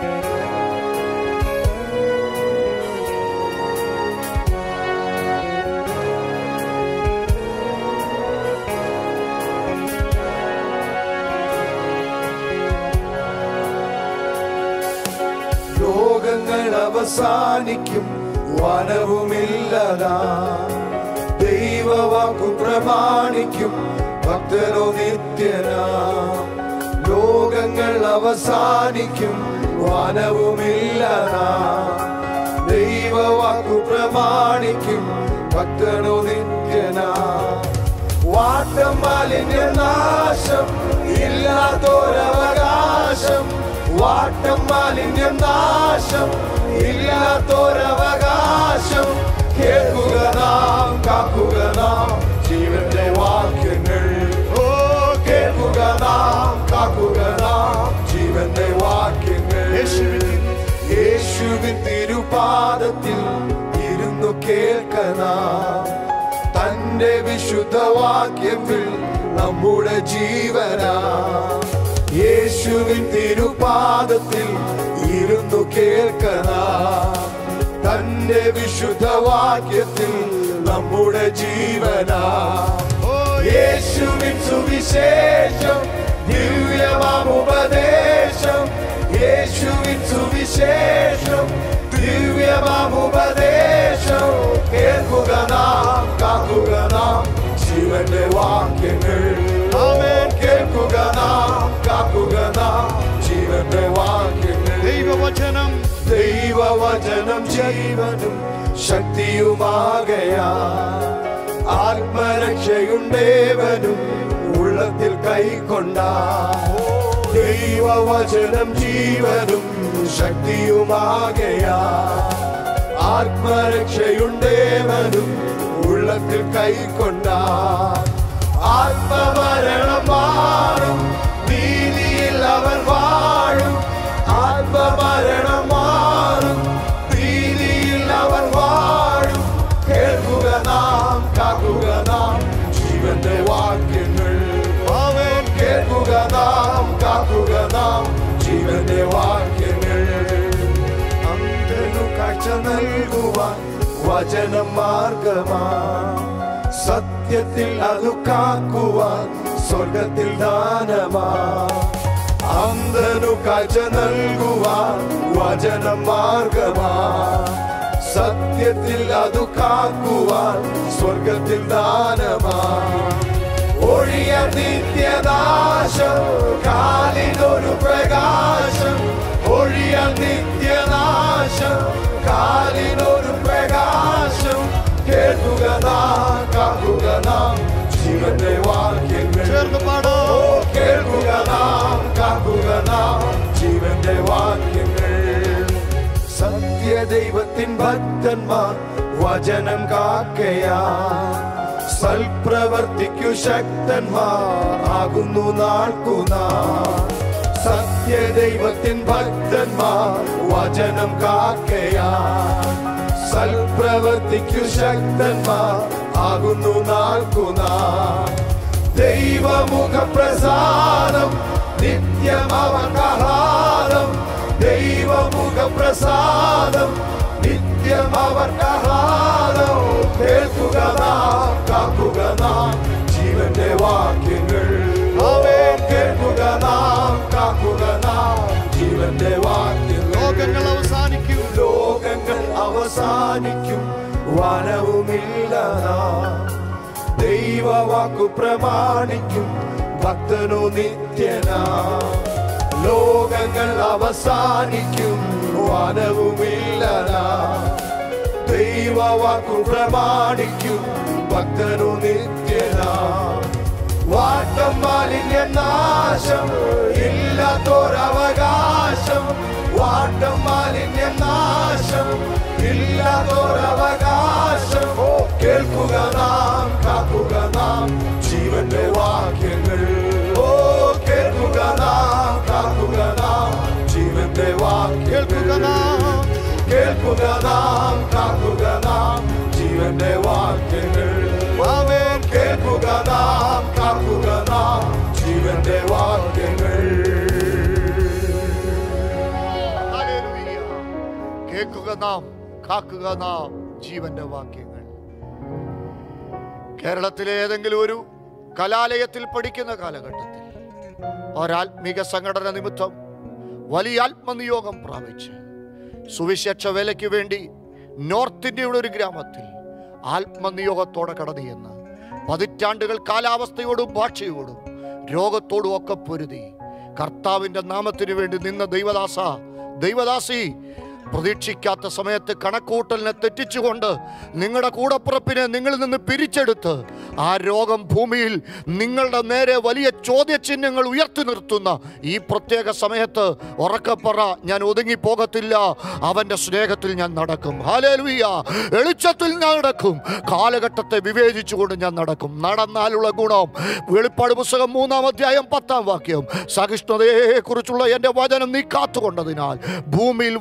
ലോകങ്ങൾ അവസാനിക്കും വനവുമില്ലതാ ദൈവവാക്കു പ്രമാണിക്കും ഭക്തരോ നിത്യനാ ലോകങ്ങൾ അവസാനിക്കും വനവുമില്ലതാ ദൈവവാക്കു പ്രമാണിക്കും ഭക്തനോ നിത്യനാ വാട്ടം മാലിന്യ നാശം ഇല്ലാത്തൊരവകാശം വാട്ടം മാലിന്യം നാശം ഇല്ലാത്തൊരവകാശം കേൾക്കുക നാം കാക്കുക നാം ജീവന്റെ വാക്യങ്ങൾ ഓ കേൾക്കുക നാം കാക്കുക നാം ജീവന്റെ വാക്യങ്ങൾ യേശുവിൻ യേശുവിൻ തിരുപാദത്തിൽ കേൾക്കണം തന്റെ വിശുദ്ധവാക്യത്തിൽ നമ്മുടെ ജീവനാ യേശുവിൻ തിരുപാദത്തിൽ ഇരുന്നു കേൾക്കണം തന്റെ വിശുദ്ധവാക്യത്തിൽ നമ്മുടെ ജീവനാ യേശുവിൻ സുവിശേഷം ദിവ്യമാമുപദേശം യേശുവിൻ സുവിശേഷം ദിവ്യമാമുപദേശം കേൾക്കുക നാം കാക്കുക നാം ശിവന്റെ വാക്യങ്ങൾ ആമേൻ കേൾക്കുക നാം കാക്കുക നാം ജീവന്റെ വാക്യങ്ങൾ ദൈവവചനം ദൈവവചനം ജീവനും ശക്തിയുമാകയാ ആത്മരക്ഷയുണ്ടേവനും ഉള്ളത്തിൽ കൈക്കൊണ്ട ദൈവവചനം ജീവനും ശക്തിയുമാകയാ ആത്മരക്ഷയുണ്ടേവനും ഉള്ളത്തിൽ കൈക്കൊണ്ട ആത്മമരണം മാറും നീതിയിൽ അവൻ വാഴും ആത്മമരണം മാറും നീതിയിൽ അവൻ വാഴും കേൾക്കുക നാം കാക്കുക നാം ജീവന്റെ വാക്യങ്ങൾ അവൻ കേൾക്കുക നാം കാക്കുക നാം ജീവന്റെ വാക്യങ്ങൾ അന്തനു കാഴ്ച നൽകുവാൻ വചനം മാർഗമാ സത്യത്തിൽ അതു കാക്കുവാൻ സ്വർഗത്തിൽ ദാനമാ അന്തനു കാഴ്ച നൽകുവാൻ വചനം മാർഗമാ സത്യത്തിൽ അതു കാക്കുവാൻ സ്വർഗത്തിൽ ദാനമാ ഒഴിയ നിത്യനാശം കാലിനൊരു പ്രകാശം ഒഴിയ നിത്യനാശം കാലിനൊരു പ്രകാശം കേൾക്കുക നാം കാക്കുക നാം ജീവന്റെ വാക്യങ്ങൾ ചേർന്ന് പാടാം. ഓ, കേൾക്കുക നാം കാക്കുക നാം ജീവന്റെ വാക്യങ്ങൾ സത്യദൈവത്തിൻ ഭക്തന്മാർ വചനം കാക്കയാ സൽപ്രവർത്തിക്കു ശക്തന്മാർ ആകുന്നു നാൾക്കുനാ സത്യദൈവത്തിൻ ഭക്തന്മാർ വചനം കാക്കയാ സൽപ്രവർത്തിക്കു ശക്തന്മാർ ആകുന്നു നാൾക്കുനാ ദൈവമുഖ പ്രസാദം നിത്യമവർക്കഹാരം ദൈവമുഖ പ്രസാദം നിത്യമവർക്കഹാരം കേൾക്കുക നാം കാക്കുക നാം ജീവന്റെ വാക്യങ്ങൾ അവൻ കേൾക്കുക നാം കാക്കുക നാം ജീവന്റെ വാക്യങ്ങൾ ലോകങ്ങൾ അവസാനിക്കും ലോകങ്ങൾ അവസാനിക്കും വനവുമില്ല നാം. ദൈവവാക്കു പ്രമാണിക്കും ഭക്തനോ നിത്യനാ ലോകങ്ങൾ അവസാനിക്കും വനവുമില്ല നാം. ദൈവവാക്കു പ്രമാണിക്കും ഭക്തനു നിത്യനാ വാട്ടം മാലിന്യ നാശം ഇല്ലാത്തൊരവകാശം വാട്ടം മാലിന്യ നാശം ഇല്ലാത്തൊരവകാശം ഓ കേൾക്കുക നാം കാക്കുക നാം ജീവന്റെ വാക്യങ്ങൾ ഓ കേൾക്കുക നാം കാക്കുക നാം ജീവന്റെ കേൾക്കുക വാക്യങ്ങൾ നാം. കേൾക്കുക നാം കാക്കുക നാം ജീവന്റെ വാക്യങ്ങൾ ആമേൻ. കേൾക്കുക നാം കാക്കുക നാം ജീവന്റെ വാക്യങ്ങൾ ഹല്ലേലൂയ. കേൾക്കുക നാം കാക്കുക നാം ജീവന്റെ വാക്യങ്ങൾ കേരളത്തിലെ ഏതെങ്കിലും ഒരു കലാലയത്തിൽ പഠിക്കുന്ന കാലഘട്ടത്തിൽ ഒരാത്മീക സംഘടന നിമിത്തം വലിയ ആത്മനിയോഗം പ്രാപിച്ച് സുവിശേഷ വേലയ്ക്ക് വേണ്ടി നോർത്ത് ഇന്ത്യയുടെ ഒരു ഗ്രാമത്തിൽ ആത്മനിയോഗത്തോടെ കടന്നു എന്ന് പതിറ്റാണ്ടുകൾ കാലാവസ്ഥയോടും ഭാഷയോടും രോഗത്തോടും ഒക്കെ പൊരുതി കർത്താവിൻ്റെ നാമത്തിനു വേണ്ടി നിന്ന ദൈവദാസ ദൈവദാസി പ്രതീക്ഷിക്കാത്ത സമയത്ത് കണക്കൂട്ടലിനെ തെറ്റിച്ചുകൊണ്ട് നിങ്ങളുടെ കൂടപ്പുറപ്പിനെ നിങ്ങളിൽ നിന്ന് പിരിച്ചെടുത്ത് ആ രോഗം ഭൂമിയിൽ നിങ്ങളുടെ നേരെ വലിയ ചോദ്യചിഹ്നങ്ങൾ ഉയർത്തി നിർത്തുന്ന ഈ പ്രത്യേക സമയത്ത് ഉറക്കപ്പറ ഞാൻ ഒതുങ്ങിപ്പോകത്തില്ല അവൻ്റെ സ്നേഹത്തിൽ ഞാൻ നടക്കും ഹാലേലുയ്യ എളിച്ചത്തിൽ ഞാൻ നടക്കും കാലഘട്ടത്തെ വിവേചിച്ചുകൊണ്ട് ഞാൻ നടക്കും നടന്നാലുള്ള ഗുണം വെളിപ്പാട് പുസ്തകം മൂന്നാം അധ്യായം പത്താം വാക്യം സഹിഷ്ണുതയെ കുറിച്ചുള്ള എൻ്റെ വചനം നീ കാത്തുകൊണ്ടതിനാൽ ഭൂമിയിൽ വസിക്കുന്ന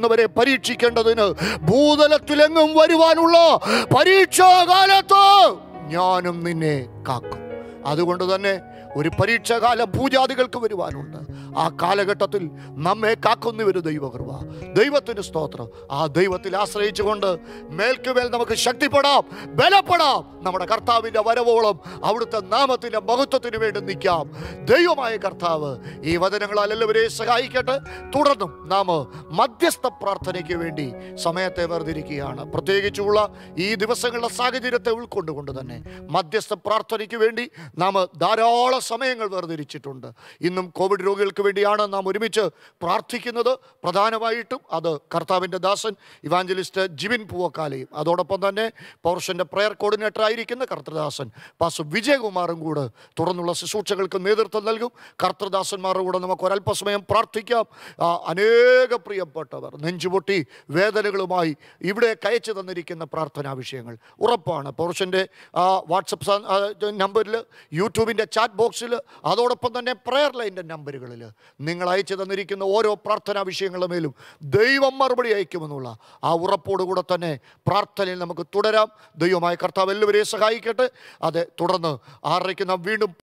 പരീക്ഷിക്കുന്നവരെ പരീക്ഷിക്കേണ്ടതിന് ഭൂതലത്തിലെങ്ങും വരുവാനുള്ള പരീക്ഷാകാലത്ത് ഞാനും നിന്നെ കാക്കും അതുകൊണ്ട് തന്നെ ഒരു പരീക്ഷാകാല ഭൂജാതികൾക്ക് വരുവാനുണ്ട് ആ കാലഘട്ടത്തിൽ നമ്മെ കാക്കുന്ന ഒരു ദൈവകൃപ ദൈവത്തിന് സ്തോത്രം ആ ദൈവത്തിൽ ആശ്രയിച്ചുകൊണ്ട് മേൽക്കുമേൽ നമുക്ക് ശക്തിപ്പെടാം ബലപ്പെടാം നമ്മുടെ കർത്താവിൻ്റെ വരവോളം അവിടുത്തെ നാമത്തിൻ്റെ മഹത്വത്തിന് വേണ്ടി നിൽക്കാം ദൈവമായ കർത്താവ് ഈ വചനങ്ങളാൽ എല്ലാവരെയും സഹായിക്കട്ടെ തുടർന്നും നാം മധ്യസ്ഥ പ്രാർത്ഥനയ്ക്ക് വേണ്ടി സമയത്തെ വേർതിരിക്കുകയാണ് പ്രത്യേകിച്ചുള്ള ഈ ദിവസങ്ങളുടെ സാഹചര്യത്തെ ഉൾക്കൊണ്ടുകൊണ്ട് തന്നെ മധ്യസ്ഥ പ്രാർത്ഥനയ്ക്ക് വേണ്ടി നാം ധാരാളം സമയങ്ങൾ വേർതിരിച്ചിട്ടുണ്ട് ഇന്നും കോവിഡ് രോഗികൾക്ക് വേണ്ടിയാണ് നാം ഒരുമിച്ച് പ്രാർത്ഥിക്കുന്നത് പ്രധാനമായിട്ടും അത് കർത്താവിൻ്റെ ദാസൻ ഇവാഞ്ചലിസ്റ്റ് ജിബിൻ പൂവക്കാലയും അതോടൊപ്പം തന്നെ പൗർഷൻ്റെ പ്രെയർ കോർഡിനേറ്റർ ആയിരിക്കുന്ന കർത്തൃദാസൻ പാസ് വിജയകുമാറും കൂടെ തുടർന്നുള്ള ശുശ്രൂഷകൾക്ക് നേതൃത്വം നൽകും കർത്തൃദാസന്മാരുടെ കൂടെ നമുക്ക് ഒരല്പസമയം പ്രാർത്ഥിക്കാം ആ, അനേക പ്രിയപ്പെട്ടവർ നെഞ്ചുപൊട്ടി വേദനകളുമായി ഇവിടെ കയച്ചു തന്നിരിക്കുന്ന പ്രാർത്ഥനാ വിഷയങ്ങൾ ഉറപ്പാണ് പൗർഷൻ്റെ വാട്സപ്പ് നമ്പറിൽ യൂട്യൂബിൻ്റെ ചാറ്റ് ബോക്സിൽ അതോടൊപ്പം തന്നെ പ്രെയർ ലൈൻ്റെ നമ്പറുകളിൽ നിങ്ങൾ അയച്ചു തന്നിരിക്കുന്ന ഓരോ പ്രാർത്ഥനാ വിഷയങ്ങളുടെ മേലും ദൈവം മറുപടി അയക്കുമെന്നുള്ള ആ ഉറപ്പോടുകൂടെ തന്നെ പ്രാർത്ഥനയിൽ നമുക്ക് തുടരാം ദൈവമായ കർത്താവ് എല്ലാവരെയും സഹായിക്കട്ടെ അതെ തുടർന്ന് ആറരയ്ക്ക് നാം വീണ്ടും